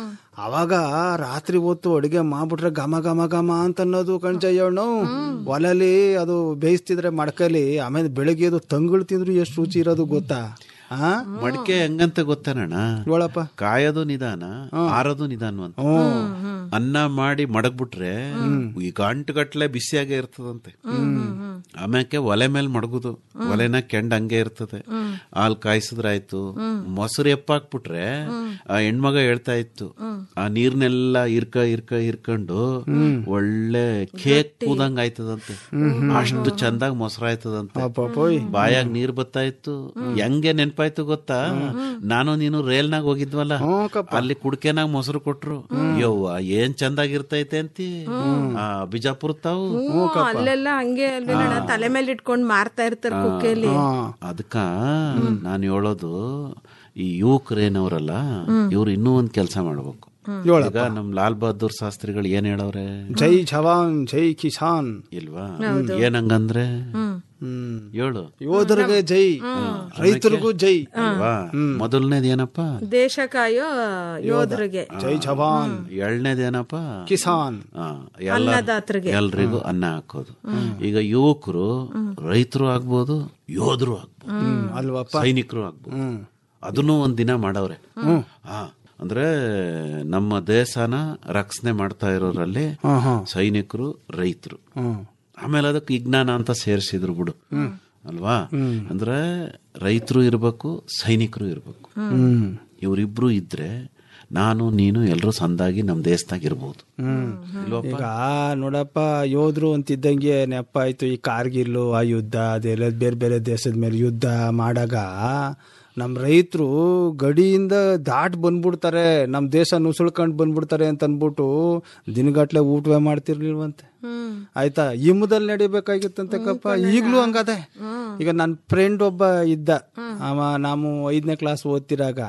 ಅವಾಗ ರಾತ್ರಿ ಹೊತ್ತು ಅಡುಗೆ ಮಾಡ್ಬಿಟ್ರೆ ಘಮ ಘಮ ಘಮ ಅಂತ ಅನ್ನೋದು ಕಣ್ಜಯ್ಯಣ್ಣು ಒಲೆಲಿ ಅದು ಬೇಯಿಸ್ತಿದ್ರೆ ಮಡ್ಕಲಿ ಆಮೇಲೆ ಬೆಳಗ್ಗೆ ಅದು ತಂಗಳು ತಿಂದ್ರು ಎಷ್ಟು ರುಚಿ ಇರೋದು ಗೊತ್ತಾ ಆ ಮಡಿಕೆ ಹೆಂಗಂತ ಗೊತ್ತೇನಣ್ಣ ಹೇಳಪ್ಪ ಕಾಯೋದು ನಿಧಾನ ಆರೋದು ನಿಧಾನವಂತ ಅನ್ನ ಮಾಡಿ ಮಡಗ್ಬಿಟ್ರೆ ಈ ಗಂಟುಗಟ್ಲೆ ಬಿಸಿಯಾಗೆ ಇರ್ತದಂತೆ ಆಮ್ಯಾಕೆ ಒಲೆ ಮೇಲೆ ಮಡಗುದು ಒಲೆನ ಕೆಂಡ್ ಹಂಗೆ ಇರ್ತದೆ ಹಾಲ್ ಕಾಯಿಸಿದ್ರಾಯ್ತು ಮೊಸರು ಎಪ್ಪಾಕ್ಬಿಟ್ರೆ ಆ ಹೆಣ್ಮಗ ಹೇಳ್ತಾ ಇತ್ತು ಆ ನೀರ್ನೆಲ್ಲ ಇರ್ಕ ಇರ್ಕ ಇರ್ಕೊಂಡು ಒಳ್ಳೆ ಕೇಕ್ ಕೂದಂಗ ಆಯ್ತದಂತೆ ಅಷ್ಟು ಚಂದಾಗ್ ಮೊಸರು ಆಯ್ತದಂತೆ ಬಾಯಾಗ ನೀರ್ ಬತ್ತಾ ಇತ್ತು ಹೆಂಗೆ ನೆನ್ಪಾಯ್ತು ಗೊತ್ತಾ ನಾನು ನೀನು ರೈಲ್ನಾಗ ಹೋಗಿದ್ವಲ್ಲ ಅಲ್ಲಿ ಕುಡ್ಕೆನಾಗ ಮೊಸರು ಕೊಟ್ರು ಯವ್ವ ಏನ್ ಚಂದಾಗಿರ್ತೈತೆ ಅಂತಿ ಆ ಬಿಜಾಪುರ ತಾವು ಅಲ್ಲೆಲ್ಲ ಹಂಗೆ ಅಲ್ವೇನಣ್ಣ ತಲೆ ಮೇಲೆ ಇಟ್ಕೊಂಡ್ ಮಾರ್ತಾ ಇರ್ತಾರ ಕುಕ್ಕೆಲಿ ಅದಕ್ಕ ನಾನು ಹೇಳೋದು ಈ ಯುವಕರೇನವ್ರಲ್ಲ ಇವ್ರು ಇನ್ನೂ ಒಂದ್ ಕೆಲಸ ಮಾಡ್ಬೇಕು ಈಗ ನಮ್ ಲಾಲ್ ಬಹದ್ದೂರ್ ಶಾಸ್ತ್ರಿಗಳು ಏನ್ ಹೇಳವ್ರೆ ಜೈ ಜವಾನ್ ಜೈ ಕಿಸಾನ್ ಇಲ್ವಾ ಏನಂಗಂದ್ರೆ ಹ್ಮ್ ಹೇಳು ಯೋಧರಿಗೆ ಜೈ ರೈತರಿಗೂ ಜೈ ಅಲ್ವಾ ಮೊದಲನೇದ್ ಏನಪ್ಪ ದೇಶ ಕಾಯೋ ಯೋಧರಿಗೆ ಜೈ ಜವಾನ್ ಎರಡನೇದೇನಪ್ಪ ಕಿಸಾನ್ ಆ, ಎಲ್ಲ ಅನ್ನದಾತರಿಗೆ. ಎಲ್ರಿಗೂ ಅನ್ನ ಹಾಕೋದು ಈಗ ಯುವಕರು ರೈತರು ಆಗ್ಬೋದು ಯೋಧರು ಆಗ್ಬೋದು ಹ್ಮ್ ಅಲ್ವಪ್ಪ ಸೈನಿಕರು ಆಗ್ಬೋದು ಅದನ್ನು ಒಂದ್ ದಿನ ಮಾಡವ್ರೆ ಹಾ ಅಂದ್ರೆ ನಮ್ಮ ದೇಶನ ರಕ್ಷಣೆ ಮಾಡ್ತಾ ಇರೋರಲ್ಲಿ ಸೈನಿಕರು ರೈತರು ಆಮೇಲೆ ಅದಕ್ಕೆ ವಿಜ್ಞಾನ ಅಂತ ಸೇರಿಸಿದ್ರು ಬಿಡು ಅಲ್ವಾ ಅಂದ್ರೆ ರೈತರು ಇರ್ಬೇಕು ಸೈನಿಕರು ಇರ್ಬೇಕು ಇವರಿಬ್ರು ಇದ್ರೆ ನಾನು ನೀನು ಎಲ್ಲರೂ ಸಂದಾಗಿ ನಮ್ಮ ದೇಶದಾಗ ಇರ್ಬೋದು ಇಲ್ವಪ್ಪ ಈಗ ನೋಡಪ್ಪ ಯೋಧರು ಅಂತಿದ್ದಂಗೆ ನೆಪ ಆಯ್ತು ಈ ಕಾರ್ಗಿಲ್ಲು ಆ ಯುದ್ಧ ಅದೆಲ್ಲ ಬೇರೆ ಬೇರೆ ದೇಶದ ಮೇಲೆ ಯುದ್ಧ ಮಾಡಾಗ ನಮ್ಮ ರೈತರು ಗಡಿಯಿಂದ ದಾಟ್ ಬಂದ್ಬಿಡ್ತಾರೆ ನಮ್ಮ ದೇಶ ನುಸುಳ್ಕೊಂಡು ಬಂದ್ಬಿಡ್ತಾರೆ ಅಂತ ಅನ್ಬಿಟ್ಟು ದಿನಗಟ್ಲೆ ಊಟವೇ ಮಾಡ್ತಿರ್ಲಿಲ್ವಂತೆ ಆಯ್ತಾ ಹಿಮದಲ್ಲಿ ನಡಿಬೇಕಾಗಿತ್ತಂತೆ ಕಪ್ಪ ಈಗಲೂ ಹಂಗದೆ ಈಗ ನನ್ನ ಫ್ರೆಂಡ್ ಒಬ್ಬ ಇದ್ದ ಅವ ನಾವು ಐದನೇ ಕ್ಲಾಸ್ ಓದ್ತಿರಾಗ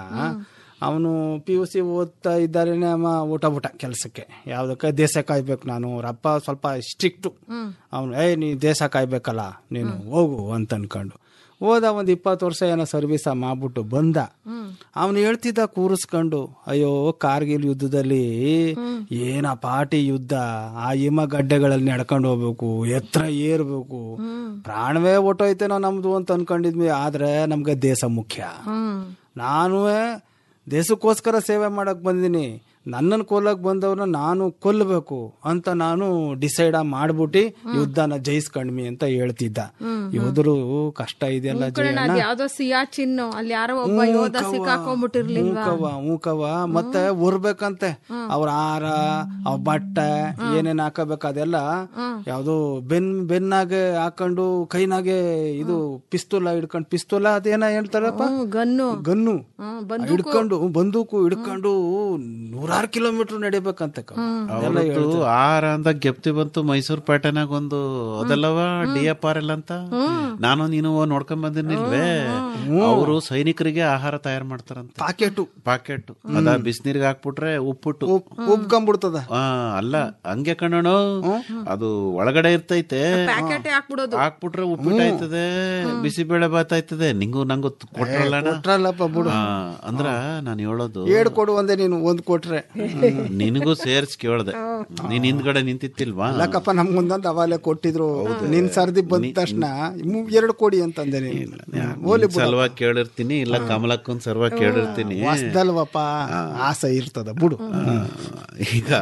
ಅವನು ಪಿ ಯು ಸಿ ಓದ್ತಾ ಇದ್ದಾರೇನೆ ಅವ ಊಟ ಊಟ ಕೆಲಸಕ್ಕೆ ಯಾವ್ದಕ್ಕೆ ದೇಶ ಕಾಯ್ಬೇಕು ನಾನು ಅವ್ರ ಅಪ್ಪ ಸ್ವಲ್ಪ ಸ್ಟ್ರಿಕ್ಟು ಅವನು ಏಯ್ ನೀ ದೇಶ ಕಾಯ್ಬೇಕಲ್ಲ ನೀನು ಹೋಗು ಅಂತ ಅನ್ಕೊಂಡು ಹೋದ ಒಂದ್ ಇಪ್ಪತ್ತು ವರ್ಷ ಏನೋ ಸರ್ವಿಸ ಮಾಡ್ಬಿಟ್ಟು ಬಂದ ಅವನು ಹೇಳ್ತಿದ್ದ ಕೂರಿಸ್ಕೊಂಡು ಅಯ್ಯೋ ಕಾರ್ಗಿಲ್ ಯುದ್ಧದಲ್ಲಿ ಏನ ಪಾಟಿ ಯುದ್ಧ ಆ ಹಿಮ ಗಡ್ಡೆಗಳಲ್ಲಿ ನಡ್ಕೊಂಡು ಹೋಗ್ಬೇಕು ಎತ್ತರ ಏರ್ಬೇಕು ಪ್ರಾಣವೇ ಹೊಟ್ಟೋಯ್ತೇನೋ ನಮ್ದು ಅಂತ ಅನ್ಕೊಂಡಿದ್ವಿ ಆದ್ರೆ ನಮ್ಗೆ ದೇಶ ಮುಖ್ಯ ನಾನು ದೇಶಕ್ಕೋಸ್ಕರ ಸೇವೆ ಮಾಡಕ್ ಬಂದಿನಿ ನನ್ನನ್ನು ಕೊಲ್ಲಕ್ ಬಂದವ್ರನ್ನ ನಾನು ಕೊಲ್ಲಬೇಕು ಅಂತ ನಾನು ಡಿಸೈಡ್ ಮಾಡ್ಬಿಟ್ಟು ಯುದ್ಧನ ಜಯಿಸ್ಕೊಂಡ್ಮಿ ಅಂತ ಹೇಳ್ತಿದ್ದ ಯೋಧರು ಕಷ್ಟ ಇದೆಯಲ್ಲ ಕಣ ಅದ್ ಯಾವ್ದೋ ಸಿಯಾಚಿನ್ ಅಲ್ಲಿ ಯಾರೋ ಒಬ್ಬ ಯೋಧ ಸಿಕ್ಕಾಕೊಂಡ್ಬಿಟ್ಟಿರ್ಲಿಲ್ವಾ ಮೂಕವ ಮೂಕವ ಮತ್ತೆ ಉರ್ಬೇಕಂತೆ ಅವ್ರ ಆರ ಅವ್ ಬಟ್ಟೆ ಏನೇನ್ ಹಾಕಬೇಕು ಅದೆಲ್ಲ ಯಾವ್ದೋ ಬೆನ್ ಬೆನ್ನಾಗೆ ಹಾಕೊಂಡು ಕೈನಾಗೆ ಇದು ಪಿಸ್ತೂಲ ಹಿಡ್ಕೊಂಡು ಪಿಸ್ತೂಲ ಅದೇನ ಹೇಳ್ತಾರಪ್ಪ ಗನ್ನು ಗನ್ನು ಹ್ಮ್, ಹಿಡ್ಕೊಂಡು ಬಂದೂಕು ಹಿಡ್ಕೊಂಡು ನೂರಾರು ಕಿಲೋಮೀಟರ್ ನಡಿಬೇಕಂತೆ ಕಣೋ. ಅದೆಲ್ಲ ಅವತ್ತು ಆರ ಅಂತ ಗೆಪ್ತಿ ಬಂತು ಮೈಸೂರು ಪೇಟೆನಾಗ ಒಂದು ಅದೆಲ್ಲವ ಡಿ ಎಫ್ ಆರ್ ಎಲ್ ಅಂತ ನಾನು ನೀನು ನೋಡ್ಕೊಂಡ್ ಬಂದಿನಿಲ್ವೇ ಅವರು ಸೈನಿಕರಿಗೆ ಆಹಾರ ತಯಾರು ಮಾಡ್ತಾರಂತೆ ಪಾಕೆಟು ಪಾಕೆಟ್ ಅದ ಬಿಸಿನೀರಿಗೆ ಹಾಕ್ಬಿಟ್ರೆ ಉಪ್ಪುಟ್ಟು ಉಬ್ಕೊಂಬಿಡ್ತದ ಆ ಅಲ್ಲ ಹಂಗೆ ಕಣ್ಣು ಅದು ಒಳಗಡೆ ಇರ್ತೈತೆ ಪ್ಯಾಕೆಟ್ ಹಾಕ್ಬಿಡೋದು ಹಾಕ್ಬಿಟ್ರೆ ಉಪ್ಪಿಟ್ಟು ಆಯ್ತದೆ ಬಿಸಿಬೇಳೆ ಬಾತ್ ಆಯ್ತದೆ ನಿಂಗು ನಂಗು ಕೊಟ್ರಲ್ಲ ಕೊಟ್ರಲ್ಲಪ್ಪ ಬಿಡು ಅಂದ್ರ ನಾನು ಹೇಳೋದು ಏಡ್ ಕೊಡು ಒಂದೇ ನೀನು ಒಂದ್ ಕೊಟ್ರೆ ನಿನಗೂ ಸೇರ್ಸ್ ಕೇಳ್ದೆ ನೀನ್ ಹಿಂದ್ಗಡೆ ನಿಂತಿತ್ತಿಲ್ವಾ ಅಲ್ಲಕ್ಕಪ್ಪ ನಮ್ಗೊಂದೊಂದು ಅವಾಲೆ ಕೊಟ್ಟಿದ್ರು ನಿನ್ ಸರ್ದಿ ಬಂದ ತಕ್ಷಣ ಮು- ಎರಡು ಕೊಡಿ ಅಂತಂದೆ ನೀನು ಓಲಿ ನಿನ್ ಸಲುವಾಗಿ ಕೇಳಿರ್ತೀನಿ ಇಲ್ಲ ಕಮಲಕ್ಕನ್ ಸಲುವಾಗಿ ಕೇಳಿರ್ತೀನಿ ಹೊಸ್ದಲ್ವಪ್ಪ ಆಸೆ ಇರ್ತದ ಬಿಡು ಆ, ಈಗ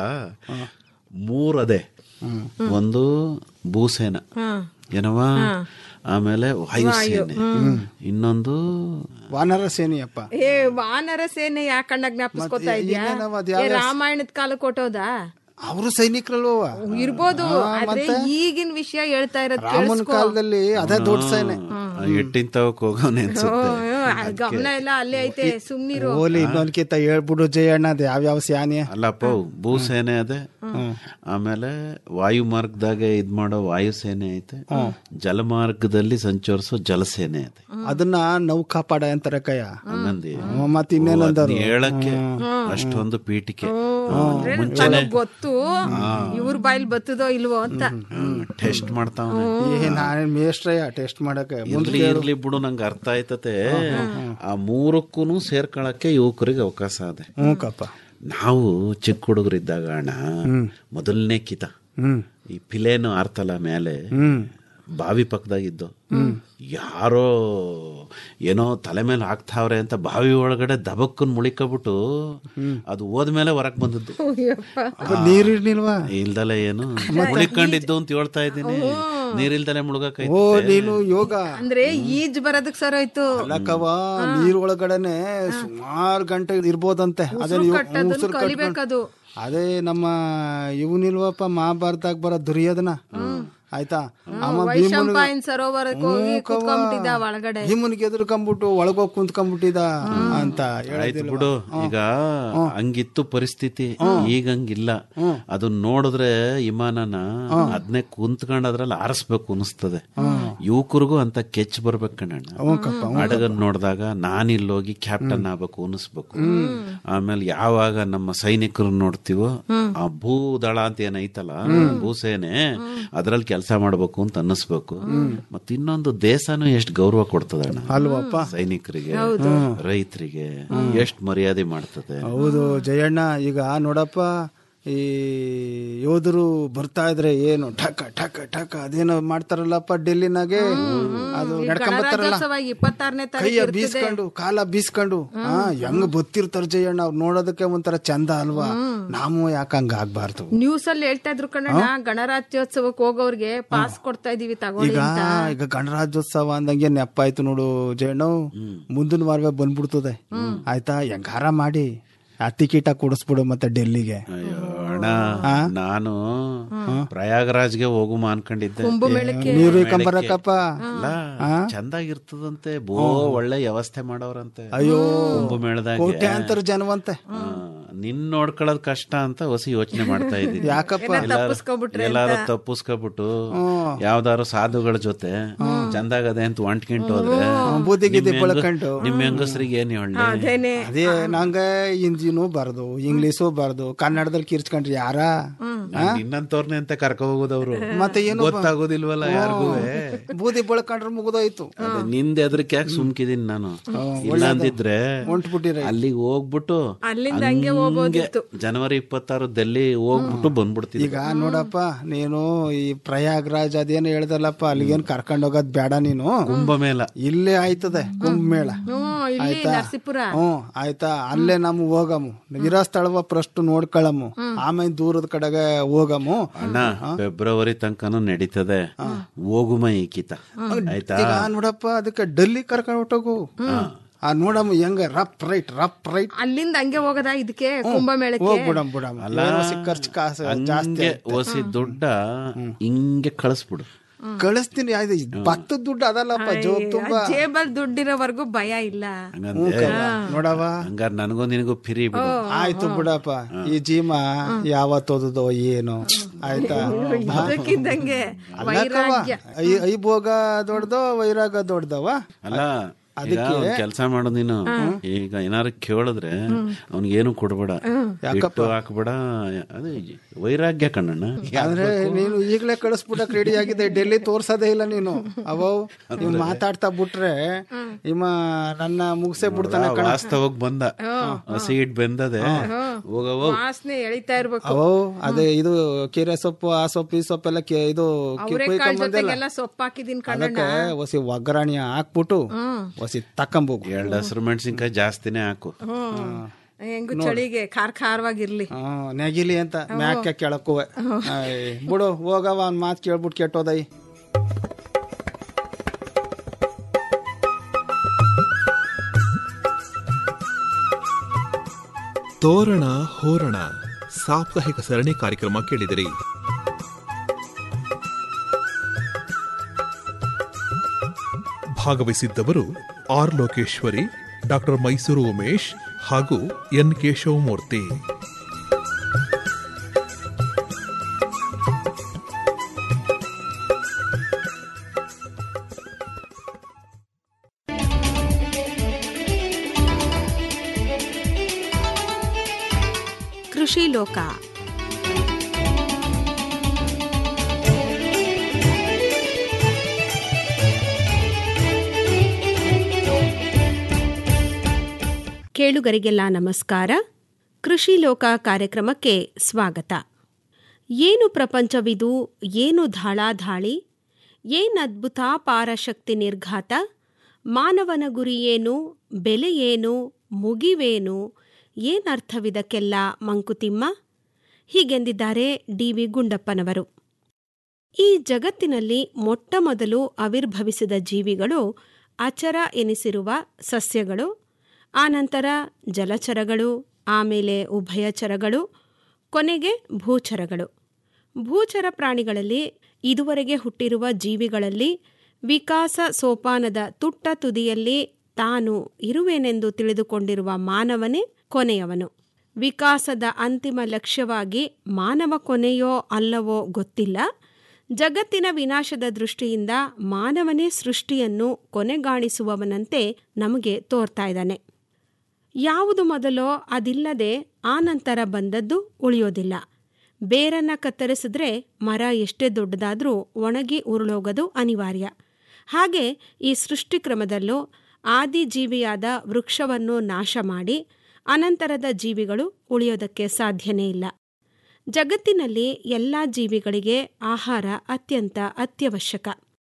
ಮೂರದೆ ಒಂದು ಭೂಸೇನ ಏನವ ಆಮೇಲೆ ವಾಯುಸೇನೆ ಇನ್ನೊಂದು ವಾನರ ಸೇನೆಯಪ್ಪ ಏ ವಾನರ ಸೇನೆ ಯಾಕಣ್ಣ ಜ್ಞಾಪಿಸ್ಕೊತಾ ಇದ್ಯಾ ಇನ್ನೇನವ ಅದ್ ಏ, ರಾಮಾಯಣದ ಕಾಲ ಕೊಟ್ಟೋದಾ ಅವರು ಸೈನಿಕರಲ್ವ ಇರ್ಬೋದು ಆದ್ರೆ ಈಗಿನ ವಿಷಯ ಹೇಳ್ತಾ ಇರೋದ್ ರಾಮನ ಕಾಲದಲ್ಲಿ ಅದೇ ದೊಡ್ಡ ಸೇನೆ ಎಟ್ಟಿನ ತವಕ್ ಹೋಗೋನೆ ಅನ್ಸುತ್ತೆ ಗಮನ ಎಲ್ಲ ಅಲ್ಲೇ ಐತೆ ಸುಮ್ನಿರು ಓಲಿ ಇನ್ನೊಂದ್ಕಿಂತ ಹೇಳ್ಬಿಡು ಜಯಣ್ಣ ಅದ್ ಯಾವ್ಯಾವ ಸ್ಯಾನೆ ಅಲ್ಲಪ್ಪ ಭೂಸೇನೆ ಅದೇ ಆಮೇಲೆ ವಾಯು ಮಾರ್ಗದಾಗ ಇದ್ ಮಾಡೋ ವಾಯುಸೇನೆ ಐತೆ ಜಲಮಾರ್ಗದಲ್ಲಿ ಸಂಚರಿಸೋ ಜಲಸೇನೆ ಐತೆ ಅದನ್ನ ನೌಕಾಪಡ ಅಂತಾರೆ ಕಯ್ಯ ಹಂಗಂದಿ ಮತ್ ಇನ್ನೇನಂದರು ಅದ್ನ ಹೇಳಕ್ಕೆ ಅಷ್ಟೊಂದು ಪೀಠಿಕೆ ನನಗ್ ಗೊತ್ತು ಇವ್ರ ಬಾಯಿಲ್ ಬತ್ತದೋ ಇಲ್ವೋ ಅಂತ ಟೆಸ್ಟ್ ಮಾಡ್ತಾವ ಏ ನಾನೇನ್ ಮೇಷ್ಟ್ರಯ್ಯ ಟೆಸ್ಟ್ ಮಾಡಕ್ಕೆ ಇರ್ಲಿ ಇರ್ಲಿ ಬಿಡು ನಂಗೆ ಅರ್ಥ ಆಯ್ತತೆ ಆ ಮೂರಕ್ಕೂ ಸೇರ್ಕೊಳಕ್ಕೆ ಯುವಕರಿಗೆ ಅವಕಾಶ ಅದೆ ಹ್ಞೂ ಕಪ್ಪ ನಾವು ಚಿಕ್ಕ ಹುಡುಗರಿದ್ದಾಗ ಅಣ್ಣ ಮೊದಲನೇ ಕಿತ ಹ್ಮ್ ಈ ಪಿಲೇನು ಆರ್ತಲ್ಲ ಮೇಲೆ ಹ್ಮ್ ಬಾವಿ ಪಕ್ಕದಾಗಿದ್ದು ಯಾರೋ ಏನೋ ತಲೆ ಮೇಲೆ ಹಾಕ್ತಾವ್ರೆ ಅಂತ ಬಾವಿ ಒಳಗಡೆ ದಬಕ್ಕನ್ ಮುಳಿಕಬಿಟ್ಟು ಅದು ಹೋದ್ಮೇಲೆ ಹೊರಗ್ ಬಂದದ್ದು ಅಪ್ಪ ನೀರಿರ್ನಿಲ್ವಾ ಇಲ್ದಲೆ ಏನು ಮುಳಿಕೊಂಡಿದ್ದು ಅಂತ ಹೇಳ್ತಾ ಇದ್ದೀನಿ ನೀರಿಲ್ದಲೆ ಮುಳುಗಕೈತಿ ಓ ನೀನು ಯೋಗ ಅಂದ್ರೆ ಈಜ್ ಬರೋದಕ್ ಸರ್ ಹೋಯ್ತು ಅಲ್ಲಕ್ಕವ ನೀರ್ ಒಳಗಡೆನೆ ಸುಮಾರು ಗಂಟೆ ಇರ್ಬೋದಂತೆ ಅದೇ ನೀವು ಕಟ್ಟೋದನ್ನ ಉಸಿರು ಕಟ್ಕೊಂಡು ಕಲಿಬೇಕದು ಅದೇ ನಮ್ಮ ಇವನಿಲ್ವಪ್ಪ ಮಹಾಭಾರತದಾಗ ಬರೋ ದುರ್ಯೋಧನ ಆಯ್ತಾ ಅವ ವೈಶಂಪಾಯನ್ ಸರೋವರಕ್ಕೆ ಹೋಗಿ ಕುತ್ಕೊಂಡ್ಬಿಟ್ಟಿದ್ದ ಒಳಗಡೆ ಭೀಮನಿಗೆ ಎದುರ್ಕೊಂಬಿಟ್ಟು ಒಳಗೋಗಿ ಕುಂತ್ಕೊಂಡ್ಬಿಟ್ಟಿದ ಅಂತ ಆಯ್ತು ಹೇಳೋದಿಲ್ವಾ? ಬಿಡು ಈಗ ಹಂಗಿತ್ತು ಪರಿಸ್ಥಿತಿ ಈಗ ಹಂಗಿಲ್ಲ ಅದನ್ನ ನೋಡಿದ್ರೆ ವಿಮಾನನ ಅದನ್ನೇ ಕುಂತ್ಕೊಂಡು ಅದ್ರಲ್ಲಿ ಆರಿಸ್ಬೇಕು ಅನಿಸ್ತದೆ ಯುವಕರಿಗೂ ಅಂತ ಕೆಚ್ ಬರ್ಬೇಕು ಕಣ್ಣ ಹಡಗನ್ ನೋಡಿದಾಗ ನಾನಿಲ್ಲೋಗಿ ಕ್ಯಾಪ್ಟನ್ ಆಗ್ಬೇಕು ಅನಿಸ್ಬೇಕು ಆಮೇಲೆ ಯಾವಾಗ ನಮ್ಮ ಸೈನಿಕರು ನೋಡ್ತೀವೋ ಆ ಭೂದಳ ಅಂತ ಏನೈತಲ್ಲ ಭೂಸೇನೆ ಅದ್ರಲ್ಲಿ ಕೆಲಸ ಮಾಡ್ಬೇಕು ಅಂತ ಅನ್ನಿಸ್ಬೇಕು ಮತ್ ಇನ್ನೊಂದು ದೇಶನೂ ಎಷ್ಟು ಗೌರವ ಕೊಡ್ತದಣ್ಣ ಅಲ್ವಪ್ಪ ಸೈನಿಕರಿಗೆ ರೈತರಿಗೆ ಎಷ್ಟು ಮರ್ಯಾದೆ ಮಾಡ್ತದೆ ಹೌದು ಜಯಣ್ಣ ಈಗ ನೋಡಪ್ಪ ಈ ಯೋಧರು ಬರ್ತಾ ಇದ್ರೆ ಏನು ಠಕ ಠಕ ಠಕ ಅದೇನೋ ಮಾಡ್ತಾರಲ್ಲಪ್ಪ ಡೆಲ್ಲಿನಾಗೆ ಅದು ನಡ್ಕೊಂಬತ್ತಾರಲ್ಲ ಗಣರಾಜ್ಯೋತ್ಸವ ಇಪ್ಪತ್ತಾರನೇ ಕೈಯ ತಾರೀಕು ಬೀಸ್ಕೊಂಡು ಕಾಲ ಬೀಸ್ಕೊಂಡು ಹಾ ಹೆಂಗ್ ಬತ್ತಿರ್ತಾರ ಜಯಣ್ಣ ಅವ್ರು ನೋಡೋದಕ್ಕೆ ಒಂಥರ ಚಂದ ಅಲ್ವಾ ನಾವು ಯಾಕೆ ಹಂಗ ಆಗ್ಬಾರ್ದು ನ್ಯೂಸ್ ಅಲ್ಲಿ ಹೇಳ್ತಾ ಇದ್ರು ಕಣಣ್ಣ ಗಣರಾಜ್ಯೋತ್ಸವಕ್ಕೆ ಹೋಗೋರ್ಗೆ ಪಾಸ್ ಕೊಡ್ತಾ ಇದೀವಿ ತಗೊಳ್ಳಿ ಈಗ ಅಂತ ಈಗ ಗಣರಾಜ್ಯೋತ್ಸವ ಅಂದಂಗೆ ನೆಪ್ಪ ಆಯ್ತು ನೋಡು ಜಯಣ್ಣ ಮುಂದಿನ ವಾರವೇ ಬಂದ್ಬಿಡ್ತದೆ ಆಯ್ತಾ ಹೆಂಗಾರ ಮಾಡಿ ಆ ಟಿಕೆಟ್ ಕೊಡಿಸ್ಬಿಡು ಮತ್ತೆ ಡೆಲ್ಲಿಗೆ ಅಯ್ಯೋ ಅಣ್ಣ ನಾನು ಪ್ರಯಾಗರಾಜ್ಗೆ ಹೋಗುಮ ಅನ್ಕೊಂಡಿದ್ದೆ ಕುಂಭಮೇಳಕ್ಕೆ ನೀರು ಕಂಬರಕ್ಕಪ್ಪ ಅಲ್ಲ ಚಂದಾಗಿರ್ತದಂತೆ ಬೋ ಒಳ್ಳೆ ವ್ಯವಸ್ಥೆ ಮಾಡವ್ರಂತೆ ಅಯ್ಯೋ ಕುಂಭಮೇಳದಾಗ ಕೋಟ್ಯಾಂತರ ಜನವಂತೆ ನಿನ್ ನೋಡ್ಕೊಳ್ಳೋದ್ ಕಷ್ಟ ಅಂತ ಹೊಸಿ ಯೋಚನೆ ಮಾಡ್ತಾ ಇದ್ದೀನಿ ಯಾಕಪ್ಪ ಎಲ್ಲಾರು ತಪ್ಪಿಸ್ಕೊಬಿಟ್ಟು ಯಾವ್ದಾರು ಸಾಧುಗಳ ಜೊತೆ ಚಂದಾಗದೆ ಅಂತ ಒಂಟ್ಕಿಂಟ್ ಹೋದ್ರೆ ಬೂದಿ ಗಿದ್ದಿ ನಿಮ್ ಹೆಂಗ- ಬಳಕಂಡು. ನಿಮ್ ಹೆಂಗಸ್ರಿಗೆ ಏನ್ ಹೇಳಿ ಅದೇನೆ ಅದೇ ನಂಗೆ ಹಿಂದಿನೂ ಬಾರ್ದು ಇಂಗ್ಲೀಷು ಬಾರ್ದು ಕನ್ನಡದಲ್ಲಿ ಕಿರ್ಚ್ಕೊಂಡ್ರಿ ಯಾರ ನಿನ್ನಂತವ್ರನ್ನೇ ಅಂತ ಕರ್ಕೊ ಹೋಗೋದವ್ರು ಮತ್ತೆ ಏನು ಗೊತ್ತಾಗೋದಿಲ್ವಲ್ಲ ಯಾರಿಗೂ ಬೂದಿ ಬಳ್ಕೊಂಡ್ರೆ ಮುಗಿದೋಯ್ತು ನಿಂದ ಎದ್ರಕ್ಕೆ ಯಾಕೆ ಸುಮ್ಕಿದೀನಿ ನಾನು ಇಲ್ಲ ಅಂದಿದ್ರೆ ಹೊಂಟ್ಬಿಟ್ಟಿರ ಅಲ್ಲಿಗೆ ಹೋಗ್ಬಿಟ್ಟು ಅಲ್ಲಿಂದ ಹಂಗೆ ಹೋಗ್ಬೋದಿತ್ತು. ಜನವರಿ ಇಪ್ಪತ್ತಾರು ದಲ್ಲಿ ಹೋಗ್ಬಿಟ್ಟು ಬಂದ್ಬಿಡ್ತೀನಿ ಈಗ ನೋಡಪ್ಪ ನೀನು ಈ ಪ್ರಯಾಗ್ರಾಜ್ ಅದೇನು ಹೇಳ್ದಲ್ಲಪ್ಪ ಅಲ್ಲಿಗೇನು ಕರ್ಕೊಂಡು ಹೋಗೋದ್ ಬೇಡ ನೀನು ಕುಂಭಮೇಳ ಇಲ್ಲೇ ಆಯ್ತದೆ ಕುಂಭಮೇಳ ಹ್ಮ್ ಇಲ್ಲಿ ಆಯ್ತಾ ನರಸೀಪುರ ಹ್ಮ್ ಆಯ್ತಾ ಅಲ್ಲೇ ನಮ್ ಹೋಗಮು ಇರೋ ಸ್ಥಳವ ಫಸ್ಟ್ ನೋಡ್ಕೊಳಮು ಆಮೇಲೆ ದೂರದ ಕಡೆಗೆ ಹೋಗಮು ಅಣ್ಣ ಫೆಬ್ರವರಿ ತನಕನೂ ನಡೀತದೆ ಹೋಗುಮ ಈಕಿತ ಆಯ್ತಾ ಈಗ ನೋಡಪ್ಪ ಅದಕ್ಕೆ ಡೆಲ್ಲಿ ಕರ್ಕೊಂಡು ಹೊಟ್ಟೋಗು ಆ ನೋಡಮ್ಮ ಹೆಂಗ ರಪ್ ರೈಟ್ ರಪ್ ರೈಟ್ ಅಲ್ಲಿಂದ ಹಂಗೆ ಹೋಗದ ಇದಕ್ಕೆ ಕುಂಭಮೇಳಕ್ಕೆ ಹೋಗ್ಬಿಡಮ್ ಬಿಡಮ್ ಏನೋ ಸಿ ಖರ್ಚು ಕಾಸು ಜಾಸ್ತಿ ಹಂಗೆ ಓಸಿ ದುಡ್ಡ ಹಿಂಗೆ ಕಳಿಸ್ಬಿಡು ಕಳಿಸ್ತೀನಿ ಆಯ್ತು ಭತ್ತದ ದುಡ್ಡು ಅದಲ್ಲಪ್ಪ ಜೋಬ್ ತುಂಬಾ ಜೇಬಲ್ ದುಡ್ಡಿರೋವರೆಗೂ ಭಯ ಇಲ್ಲ ಹಂಗಂದ್ರೆ ನೋಡವ ಹಂಗಾರ ನನಗೂ ನಿನಗೂ ಫಿರಿ ಬಿಡು ಆಯ್ತು ಬಿಡಪ್ಪ ಈ ಜೀಮ ಯಾವತ್ತೋದೋ ಏನು ಆಯ್ತಾ ಇದಕ್ಕಿದ್ದಂಗೆ ಅಲ್ಲಕ್ಕವ್ವ, ಐ- ಐಭೋಗ ದೊಡ್ಡದೋ ವೈರಾಗ ದೊಡ್ಡದವ ಅಲ್ಲ ಕೆಲಸ ಮಾಡು ನೀನು ಈಗ ಏನಾರು ಕೇಳಿದ್ರೆ ಅವ್ನಿಗೇನು ಕೊಡ್ಬೇಡ ಇಟ್ಟು ಹಾಕ್ಬೇಡ ಅದು ವೈರಾಗ್ಯ ಕಣ್ಣಣ್ಣ ಅಂದ್ರೆ ನೀನು ಈಗಲೇ ಕಳಿಸ್ಬಿಡಕ್ ರೆಡಿ ಆಗಿದೆ ಡೆಲ್ಲಿ ತೋರ್ಸೋದೇ ಇಲ್ಲ ನೀನು ಅವವ್ ನೀವು ಮಾತಾಡ್ತಾ ಬಿಟ್ರೆ ಇಮ್ಮ ನನ್ನ ಮುಗಿಸೇ ಬಿಡ್ತಾನೆ ಕಣ ವಾಸ್ತವಕ್ ಬಂದ ಹಸಿ ಇಟ್ ಬೆಂದದೆ ಹೋಗವ ವಾಸನೆ ಎಳಿತಾ ಇರ್ಬೇಕು ಅವವ್ ಅದೇ ಇದು ಕೆರೆ ಸೊಪ್ಪು ಆ ಸೊಪ್ಪು ಈ ಸೊಪ್ಪೆಲ್ಲ ಕೆ- ಇದು ಕಿ- ಅವರೆಕಾಳ್ ಕುಯ್ಕೊಂಬಂದೆಲ್ಲ ಜೊತೆಗೆಲ್ಲ ಸೊಪ್ಪು ಹಾಕಿದೀನಿ ಕಣ್ಣ ಅದಕ್ಕೆ ಹೊಸಿ ಒಗ್ಗರಣೆ ಹಾಕ್ಬಿಟ್ಟು ಹೊಸಿ ತಕ್ಕಂಬೋಗು ಎರಡು ಹಸಿರು ಮೆಣಸಿನ್ಕಾಯಿ ಜಾಸ್ತಿನೇ ಹಾಕು ಹೆಂಗು ಚಳಿಗೆ ಖಾರ ಖಾರವಾಗಿರ್ಲಿ ಹ್ಮ್ ನೆಗಿಲಿ ಅಂತ ಮ್ಯಾಕೆ ಕೆಳಕ್ಕುವೆ ಆಯ್, ಬಿಡು ಹೋಗವ ಅವ್ನ್ ಮಾತು ಕೇಳ್ಬಿಟ್ಟು ಕೆಟ್ಟೋದೈ ತೋರಣ ಹೋರಣ ಸಾಪ್ತಾಹಿಕ ಸರಣಿ ಕಾರ್ಯಕ್ರಮ ಕೇಳಿದಿರಿ ಭಾಗವಹಿಸಿದ್ದವರು ಆರ್ ಲೋಕೇಶ್ವರಿ ಡಾಕ್ಟರ್ ಮೈಸೂರು ಉಮೇಶ್ ಹಾಗೂ ಎನ್ ಕೇಶವಮೂರ್ತಿ ಕೃಷಿ ಲೋಕ ಕೇಳುಗರಿಗೆಲ್ಲ ನಮಸ್ಕಾರ ಕೃಷಿ ಲೋಕ ಕಾರ್ಯಕ್ರಮಕ್ಕೆ ಸ್ವಾಗತ ಏನು ಪ್ರಪಂಚವಿದು ಏನು ಧಾಳಾಧಾಳಿ ಏನದ್ಭುತ ಪಾರಶಕ್ತಿ ನಿರ್ಘಾತ ಮಾನವನ ಗುರಿಯೇನು ಬೆಲೆಯೇನು ಮುಗಿವೇನು ಏನರ್ಥವಿದಕ್ಕೆಲ್ಲ ಮಂಕುತಿಮ್ಮ ಹೀಗೆಂದಿದ್ದಾರೆ ಡಿ ವಿ ಗುಂಡಪ್ಪನವರು ಈ ಜಗತ್ತಿನಲ್ಲಿ ಮೊಟ್ಟಮೊದಲು ಆವಿರ್ಭವಿಸಿದ ಜೀವಿಗಳು ಅಚರ ಎನಿಸಿರುವ ಸಸ್ಯಗಳು ಆನಂತರ ಜಲಚರಗಳು ಆಮೇಲೆ ಉಭಯಚರಗಳು ಕೊನೆಗೆ ಭೂಚರಗಳು ಭೂಚರ ಪ್ರಾಣಿಗಳಲ್ಲಿ ಇದುವರೆಗೆ ಹುಟ್ಟಿರುವ ಜೀವಿಗಳಲ್ಲಿ ವಿಕಾಸ ಸೋಪಾನದ ತುಟ್ಟ ತುದಿಯಲ್ಲಿ ತಾನು ಇರುವೆನೆಂದು ತಿಳಿದುಕೊಂಡಿರುವ ಮಾನವನೇ ಕೊನೆಯವನು ವಿಕಾಸದ ಅಂತಿಮ ಲಕ್ಷ್ಯವಾಗಿ ಮಾನವ ಕೊನೆಯೋ ಅಲ್ಲವೋ ಗೊತ್ತಿಲ್ಲ ಜಗತ್ತಿನ ವಿನಾಶದ ದೃಷ್ಟಿಯಿಂದ ಮಾನವನೇ ಸೃಷ್ಟಿಯನ್ನು ಕೊನೆಗಾಣಿಸುವವನಂತೆ ನಮಗೆ ತೋರ್ತಾ ಇದ್ದಾನೆ ಯಾವುದು ಮೊದಲೋ ಅದಿಲ್ಲದೆ ಆನಂತರ ಬಂದದ್ದು ಉಳಿಯೋದಿಲ್ಲ ಬೇರನ್ನ ಕತ್ತರಿಸಿದ್ರೆ ಮರ ಎಷ್ಟೇ ದೊಡ್ಡದಾದರೂ ಒಣಗಿ ಉರುಳೋಗೋದು ಅನಿವಾರ್ಯ ಹಾಗೆ ಈ ಸೃಷ್ಟಿಕ್ರಮದಲ್ಲೂ ಆದಿಜೀವಿಯಾದ ವೃಕ್ಷವನ್ನು ನಾಶ ಮಾಡಿ ಅನಂತರದ ಜೀವಿಗಳು ಉಳಿಯೋದಕ್ಕೆ ಸಾಧ್ಯನೇ ಇಲ್ಲ ಜಗತ್ತಿನಲ್ಲಿ ಎಲ್ಲ ಜೀವಿಗಳಿಗೆ ಆಹಾರ ಅತ್ಯಂತ ಅತ್ಯವಶ್ಯಕ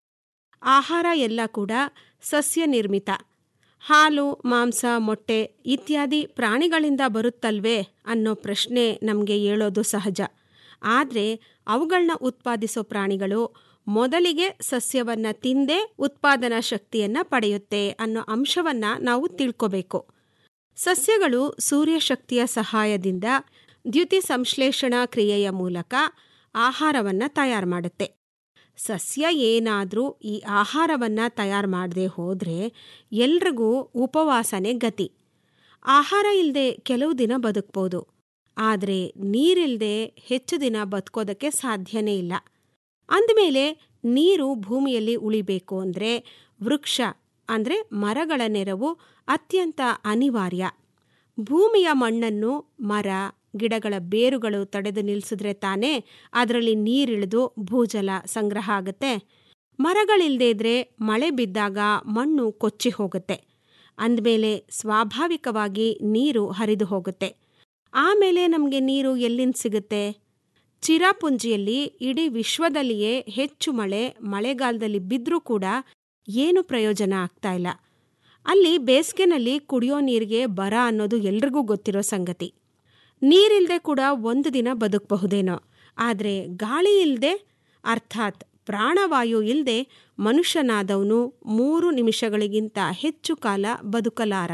ಆಹಾರ ಎಲ್ಲ ಕೂಡ ಸಸ್ಯ ನಿರ್ಮಿತ ಹಾಲು ಮಾಂಸ ಮೊಟ್ಟೆ ಇತ್ಯಾದಿ ಪ್ರಾಣಿಗಳಿಂದ ಬರುತ್ತಲ್ವೇ ಅನ್ನೋ ಪ್ರಶ್ನೆ ನಮಗೆ ಏಳೋದು ಸಹಜ ಆದರೆ ಅವುಗಳನ್ನ ಉತ್ಪಾದಿಸೋ ಪ್ರಾಣಿಗಳು ಮೊದಲಿಗೆ ಸಸ್ಯವನ್ನ ತಿಂದೇ ಉತ್ಪಾದನಾ ಶಕ್ತಿಯನ್ನ ಪಡೆಯುತ್ತೆ ಅನ್ನೋ ಅಂಶವನ್ನ ನಾವು ತಿಳ್ಕೋಬೇಕು ಸಸ್ಯಗಳು ಸೂರ್ಯಶಕ್ತಿಯ ಸಹಾಯದಿಂದ ದ್ಯುತಿ ಸಂಶ್ಲೇಷಣಾ ಕ್ರಿಯೆಯ ಮೂಲಕ ಆಹಾರವನ್ನು ತಯಾರು ಮಾಡುತ್ತೆ ಸಸ್ಯ ಏನಾದರೂ ಈ ಆಹಾರವನ್ನು ತಯಾರು ಮಾಡದೆ ಹೋದರೆ ಎಲ್ರಿಗೂ ಉಪವಾಸನೆ ಗತಿ ಆಹಾರ ಇಲ್ಲದೆ ಕೆಲವು ದಿನ ಬದುಕ್ಬೋದು ಆದರೆ ನೀರಿಲ್ಲದೆ ಹೆಚ್ಚು ದಿನ ಬದುಕೋದಕ್ಕೆ ಸಾಧ್ಯನೇ ಇಲ್ಲ ಅಂದಮೇಲೆ ನೀರು ಭೂಮಿಯಲ್ಲಿ ಉಳಿಬೇಕು ಅಂದರೆ ವೃಕ್ಷ ಅಂದರೆ ಮರಗಳ ನೆರವು ಅತ್ಯಂತ ಅನಿವಾರ್ಯ ಭೂಮಿಯ ಮಣ್ಣನ್ನು ಮರ ಗಿಡಗಳ ಬೇರುಗಳು ತಡೆದು ನಿಲ್ಲಿಸಿದ್ರೆ ತಾನೇ ಅದರಲ್ಲಿ ನೀರಿಳಿದು ಭೂಜಲ ಸಂಗ್ರಹ ಆಗುತ್ತೆ ಮರಗಳಿಲ್ಲದೆ ಇದ್ರೆ ಮಳೆ ಬಿದ್ದಾಗ ಮಣ್ಣು ಕೊಚ್ಚಿ ಹೋಗುತ್ತೆ ಅಂದಮೇಲೆ ಸ್ವಾಭಾವಿಕವಾಗಿ ನೀರು ಹರಿದು ಹೋಗುತ್ತೆ ಆಮೇಲೆ ನಮಗೆ ನೀರು ಎಲ್ಲಿಂದ ಸಿಗುತ್ತೆ ಚಿರಾಪುಂಜಿಯಲ್ಲಿ ಇಡೀ ವಿಶ್ವದಲ್ಲಿಯೇ ಹೆಚ್ಚು ಮಳೆ ಮಳೆಗಾಲದಲ್ಲಿ ಬಿದ್ದರೂ ಕೂಡ ಏನು ಪ್ರಯೋಜನ ಆಗ್ತಾ ಇಲ್ಲ ಅಲ್ಲಿ ಬೇಸಿಗೆನಲ್ಲಿ ಕುಡಿಯೋ ನೀರಿಗೆ ಬರ ಅನ್ನೋದು ಎಲ್ರಿಗೂ ಗೊತ್ತಿರೋ ಸಂಗತಿ ನೀರಿಲ್ಲದೆ ಕೂಡ ಒಂದು ದಿನ ಬದುಕಬಹುದೇನೋ ಆದರೆ ಗಾಳಿ ಇಲ್ಲದೆ ಅರ್ಥಾತ್ ಪ್ರಾಣವಾಯು ಇಲ್ಲದೆ ಮನುಷ್ಯನಾದವನು ಮೂರು ನಿಮಿಷಗಳಿಗಿಂತ ಹೆಚ್ಚು ಕಾಲ ಬದುಕಲಾರ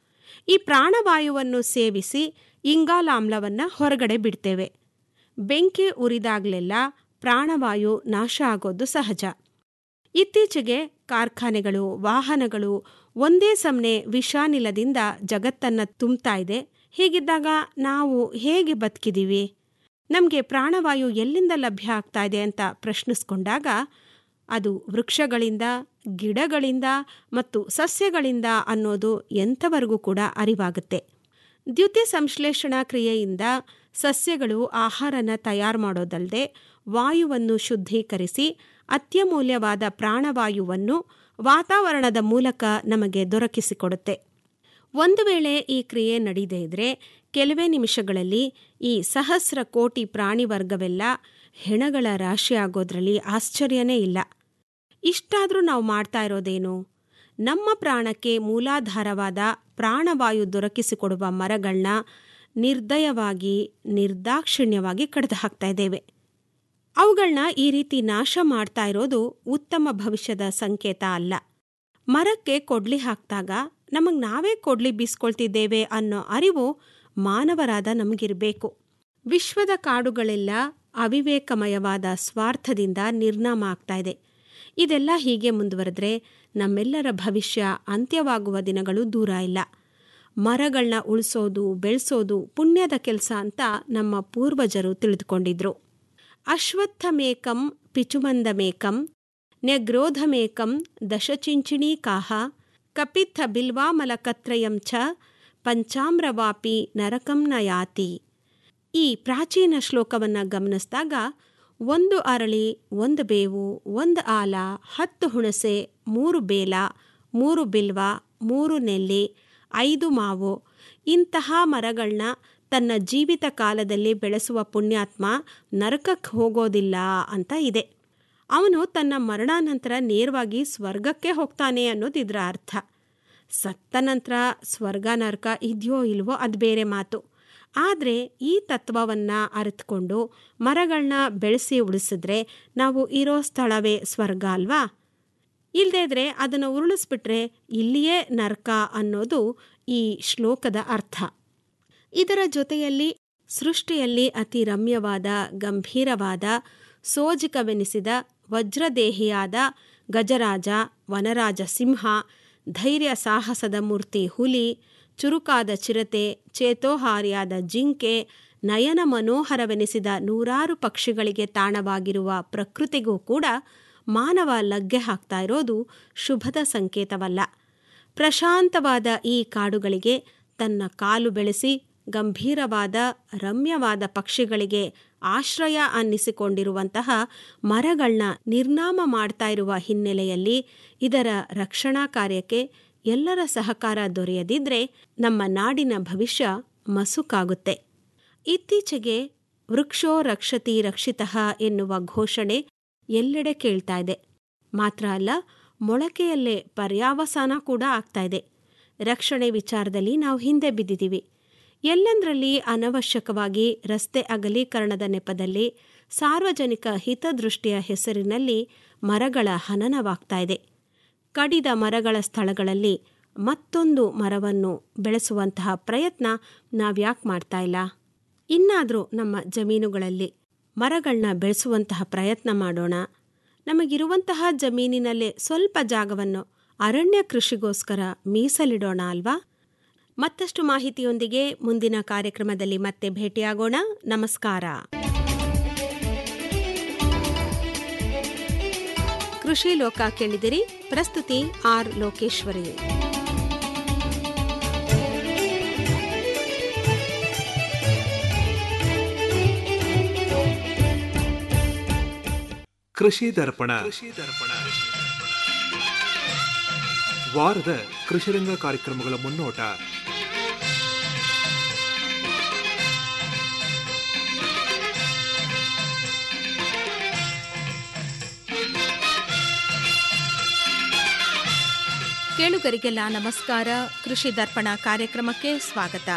ಈ ಪ್ರಾಣವಾಯುವನ್ನು ಸೇವಿಸಿ ಇಂಗಾಲಾಮ್ಲವನ್ನು ಹೊರಗಡೆ ಬಿಡ್ತೇವೆ ಬೆಂಕಿ ಉರಿದಾಗಲೆಲ್ಲ ಪ್ರಾಣವಾಯು ನಾಶ ಆಗೋದು ಸಹಜ ಇತ್ತೀಚೆಗೆ ಕಾರ್ಖಾನೆಗಳು ವಾಹನಗಳು ಒಂದೇ ಸಮನೆ ವಿಷಾನಿಲದಿಂದ ಜಗತ್ತನ್ನು ತುಂಬ್ತಾ ಇದೆ ಹೀಗಿದ್ದಾಗ ನಾವು ಹೇಗೆ ಬದುಕಿದೀವಿ ನಮಗೆ ಪ್ರಾಣವಾಯು ಎಲ್ಲಿಂದ ಲಭ್ಯ ಆಗ್ತಾ ಇದೆ ಅಂತ ಪ್ರಶ್ನಿಸ್ಕೊಂಡಾಗ ಅದು ವೃಕ್ಷಗಳಿಂದ ಗಿಡಗಳಿಂದ ಮತ್ತು ಸಸ್ಯಗಳಿಂದ ಅನ್ನೋದು ಎಂಥವರೆಗೂ ಕೂಡ ಅರಿವಾಗುತ್ತೆ ದ್ಯುತಿ ಸಂಶ್ಲೇಷಣಾ ಕ್ರಿಯೆಯಿಂದ ಸಸ್ಯಗಳು ಆಹಾರನ ತಯಾರು ಮಾಡೋದಲ್ಲದೆ ವಾಯುವನ್ನು ಶುದ್ಧೀಕರಿಸಿ ಅತ್ಯಮೂಲ್ಯವಾದ ಪ್ರಾಣವಾಯುವನ್ನು ವಾತಾವರಣದ ಮೂಲಕ ನಮಗೆ ದೊರಕಿಸಿಕೊಡುತ್ತೆ ಒಂದು ವೇಳೆ ಈ ಕ್ರಿಯೆ ನಡೀದೇ ಇದ್ರೆ ಕೆಲವೇ ನಿಮಿಷಗಳಲ್ಲಿ ಈ ಸಹಸ್ರ ಕೋಟಿ ಪ್ರಾಣಿ ವರ್ಗವೆಲ್ಲ ಹೆಣಗಳ ರಾಶಿಯಾಗೋದ್ರಲ್ಲಿ ಆಶ್ಚರ್ಯನೇ ಇಲ್ಲ ಇಷ್ಟಾದರೂ ನಾವು ಮಾಡ್ತಾ ಇರೋದೇನು ನಮ್ಮ ಪ್ರಾಣಕ್ಕೆ ಮೂಲಾಧಾರವಾದ ಪ್ರಾಣವಾಯು ದೊರಕಿಸಿಕೊಡುವ ಮರಗಳನ್ನ ನಿರ್ದಯವಾಗಿ ನಿರ್ದಾಕ್ಷಿಣ್ಯವಾಗಿ ಕಡಿದು ಹಾಕ್ತಾ ಇದ್ದೇವೆ ಅವುಗಳನ್ನ ಈ ರೀತಿ ನಾಶ ಮಾಡ್ತಾ ಇರೋದು ಉತ್ತಮ ಭವಿಷ್ಯದ ಸಂಕೇತ ಅಲ್ಲ ಮರಕ್ಕೆ ಕೊಡ್ಲಿ ಹಾಕ್ದಾಗ ನಮಗೆ ನಾವೇ ಕೊಡ್ಲಿ ಬೀಸ್ಕೊಳ್ತಿದ್ದೇವೆ ಅನ್ನೋ ಅರಿವು ಮಾನವರಾದ ನಮಗಿರಬೇಕು ವಿಶ್ವದ ಕಾಡುಗಳೆಲ್ಲ ಅವಿವೇಕಮಯವಾದ ಸ್ವಾರ್ಥದಿಂದ ನಿರ್ನಾಮ ಆಗ್ತಾ ಇದೆ ಇದೆಲ್ಲ ಹೀಗೆ ಮುಂದುವರೆದ್ರೆ ನಮ್ಮೆಲ್ಲರ ಭವಿಷ್ಯ ಅಂತ್ಯವಾಗುವ ದಿನಗಳು ದೂರ ಇಲ್ಲ ಮರಗಳನ್ನ ಉಳಿಸೋದು ಬೆಳೆಸೋದು ಪುಣ್ಯದ ಕೆಲಸ ಅಂತ ನಮ್ಮ ಪೂರ್ವಜರು ತಿಳಿದುಕೊಂಡಿದ್ರು ಅಶ್ವತ್ಥಮೇಕಂ ಪಿಚುಮಂದಮೇಕಂ ನ್ಯಗ್ರೋಧಮೇಕಂ ದಶಚಿಂಚಿಣೀಕಾಹ ಕಪಿತ್ಥ ಬಿಲ್ವಾಮಲಕತ್ರಯಂ ಚ ಪಂಚಾಮ್ರವಾಪಿ ನರಕಂ ನ ಯಾತಿ ಈ ಪ್ರಾಚೀನ ಶ್ಲೋಕವನ್ನು ಗಮನಿಸಿದಾಗ ಒಂದು ಅರಳಿ ಒಂದು ಬೇವು ಒಂದು ಆಲ ಹತ್ತು ಹುಣಸೆ ಮೂರು ಬೇಲ ಮೂರು ಬಿಲ್ವ ಮೂರು ನೆಲ್ಲಿ ಐದು ಮಾವು ಇಂತಹ ಮರಗಳನ್ನ ತನ್ನ ಜೀವಿತ ಕಾಲದಲ್ಲಿ ಬೆಳೆಸುವ ಪುಣ್ಯಾತ್ಮ ನರಕಕ್ಕೆ ಹೋಗೋದಿಲ್ಲ ಅಂತ ಇದೆ ಅವನು ತನ್ನ ಮರಣಾನಂತರ ನೇರವಾಗಿ ಸ್ವರ್ಗಕ್ಕೆ ಹೋಗ್ತಾನೆ ಅನ್ನೋದು ಇದರ ಅರ್ಥ ಸತ್ತ ನಂತರ ಸ್ವರ್ಗ ನರಕ ಇದೆಯೋ ಇಲ್ವೋ ಅದು ಬೇರೆ ಮಾತು ಆದರೆ ಈ ತತ್ವವನ್ನು ಅರಿತುಕೊಂಡು ಮರಗಳನ್ನ ಬೆಳೆಸಿ ಉಳಿಸಿದ್ರೆ ನಾವು ಇರೋ ಸ್ಥಳವೇ ಸ್ವರ್ಗ ಅಲ್ವಾ ಇಲ್ಲದೇ ಇದ್ರೆ ಅದನ್ನು ಉರುಳಿಸ್ಬಿಟ್ರೆ ಇಲ್ಲಿಯೇ ನರಕ ಅನ್ನೋದು ಈ ಶ್ಲೋಕದ ಅರ್ಥ ಇದರ ಜೊತೆಯಲ್ಲಿ ಸೃಷ್ಟಿಯಲ್ಲಿ ಅತಿ ರಮ್ಯವಾದ ಗಂಭೀರವಾದ ಸೋಜಿಕವೆನಿಸಿದ ವಜ್ರದೇಹಿಯಾದ ಗಜರಾಜ ವನರಾಜ ಸಿಂಹ ಧೈರ್ಯ ಸಾಹಸದ ಮೂರ್ತಿ ಹುಲಿ ಚುರುಕಾದ ಚಿರತೆ ಚೇತೋಹಾರಿಯಾದ ಜಿಂಕೆ ನಯನ ಮನೋಹರವೆನಿಸಿದ ನೂರಾರು ಪಕ್ಷಿಗಳಿಗೆ ತಾಣವಾಗಿರುವ ಪ್ರಕೃತಿಗೂ ಕೂಡ ಮಾನವ ಲಗ್ಗೆ ಹಾಕ್ತಾ ಇರೋದು ಶುಭದ ಸಂಕೇತವಲ್ಲ ಪ್ರಶಾಂತವಾದ ಈ ಕಾಡುಗಳಿಗೆ ತನ್ನ ಕಾಲು ಬೆಳೆಸಿ ಗಂಭೀರವಾದ ರಮ್ಯವಾದ ಪಕ್ಷಿಗಳಿಗೆ ಆಶ್ರಯ ಅನ್ನಿಸಿಕೊಂಡಿರುವಂತಹ ಮರಗಳನ್ನ ನಿರ್ನಾಮ ಮಾಡ್ತಾ ಇರುವ ಹಿನ್ನೆಲೆಯಲ್ಲಿ ಇದರ ರಕ್ಷಣಾ ಕಾರ್ಯಕ್ಕೆ ಎಲ್ಲರ ಸಹಕಾರ ದೊರೆಯದಿದ್ರೆ ನಮ್ಮ ನಾಡಿನ ಭವಿಷ್ಯ ಮಸುಕಾಗುತ್ತೆ ಇತ್ತೀಚೆಗೆ ವೃಕ್ಷೋ ರಕ್ಷತಿ ರಕ್ಷಿತಃ ಎನ್ನುವ ಘೋಷಣೆ ಎಲ್ಲೆಡೆ ಕೇಳ್ತಾ ಇದೆ ಮಾತ್ರ ಅಲ್ಲ ಮೊಳಕೆಯಲ್ಲೇ ಪರ್ಯಾವಸಾನ ಕೂಡ ಆಗ್ತಾ ಇದೆ ರಕ್ಷಣೆ ವಿಚಾರದಲ್ಲಿ ನಾವು ಹಿಂದೆ ಬಿದ್ದಿದ್ದೀವಿ ಎಲ್ಲಂದ್ರಲ್ಲಿ ಅನವಶ್ಯಕವಾಗಿ ರಸ್ತೆ ಅಗಲೀಕರಣದ ನೆಪದಲ್ಲಿ ಸಾರ್ವಜನಿಕ ಹಿತದೃಷ್ಟಿಯ ಹೆಸರಿನಲ್ಲಿ ಮರಗಳ ಹನನವಾಗ್ತಾ ಇದೆ ಕಡಿದ ಮರಗಳ ಸ್ಥಳಗಳಲ್ಲಿ ಮತ್ತೊಂದು ಮರವನ್ನು ಬೆಳೆಸುವಂತಹ ಪ್ರಯತ್ನ ನಾವ್ಯಾಕೆ ಮಾಡ್ತಾ ಇಲ್ಲ ಇನ್ನಾದರೂ ನಮ್ಮ ಜಮೀನುಗಳಲ್ಲಿ ಮರಗಳನ್ನ ಬೆಳೆಸುವಂತಹ ಪ್ರಯತ್ನ ಮಾಡೋಣ ನಮಗಿರುವಂತಹ ಜಮೀನಿನಲ್ಲೇ ಸ್ವಲ್ಪ ಜಾಗವನ್ನು ಅರಣ್ಯ ಕೃಷಿಗೋಸ್ಕರ ಮೀಸಲಿಡೋಣ ಅಲ್ವಾ ಮತ್ತಷ್ಟು ಮಾಹಿತಿಯೊಂದಿಗೆ ಮುಂದಿನ ಕಾರ್ಯಕ್ರಮದಲ್ಲಿ ಮತ್ತೆ ಭೇಟಿಯಾಗೋಣ ನಮಸ್ಕಾರ ಕೃಷಿ ಲೋಕ ಕೇಳಿದಿರಿ ಪ್ರಸ್ತುತಿ ಆರ್ ಲೋಕೇಶ್ವರಿ ಕೃಷಿ ದರ್ಪಣ ವಾರದ ಕೃಷಿರಂಗ ಕಾರ್ಯಕ್ರಮಗಳ ಮುನ್ನೋಟ ಕೇಳುಗರಿಗೆಲ್ಲ ನಮಸ್ಕಾರ ಕೃಷಿ ದರ್ಪಣ ಕಾರ್ಯಕ್ರಮಕ್ಕೆ ಸ್ವಾಗತ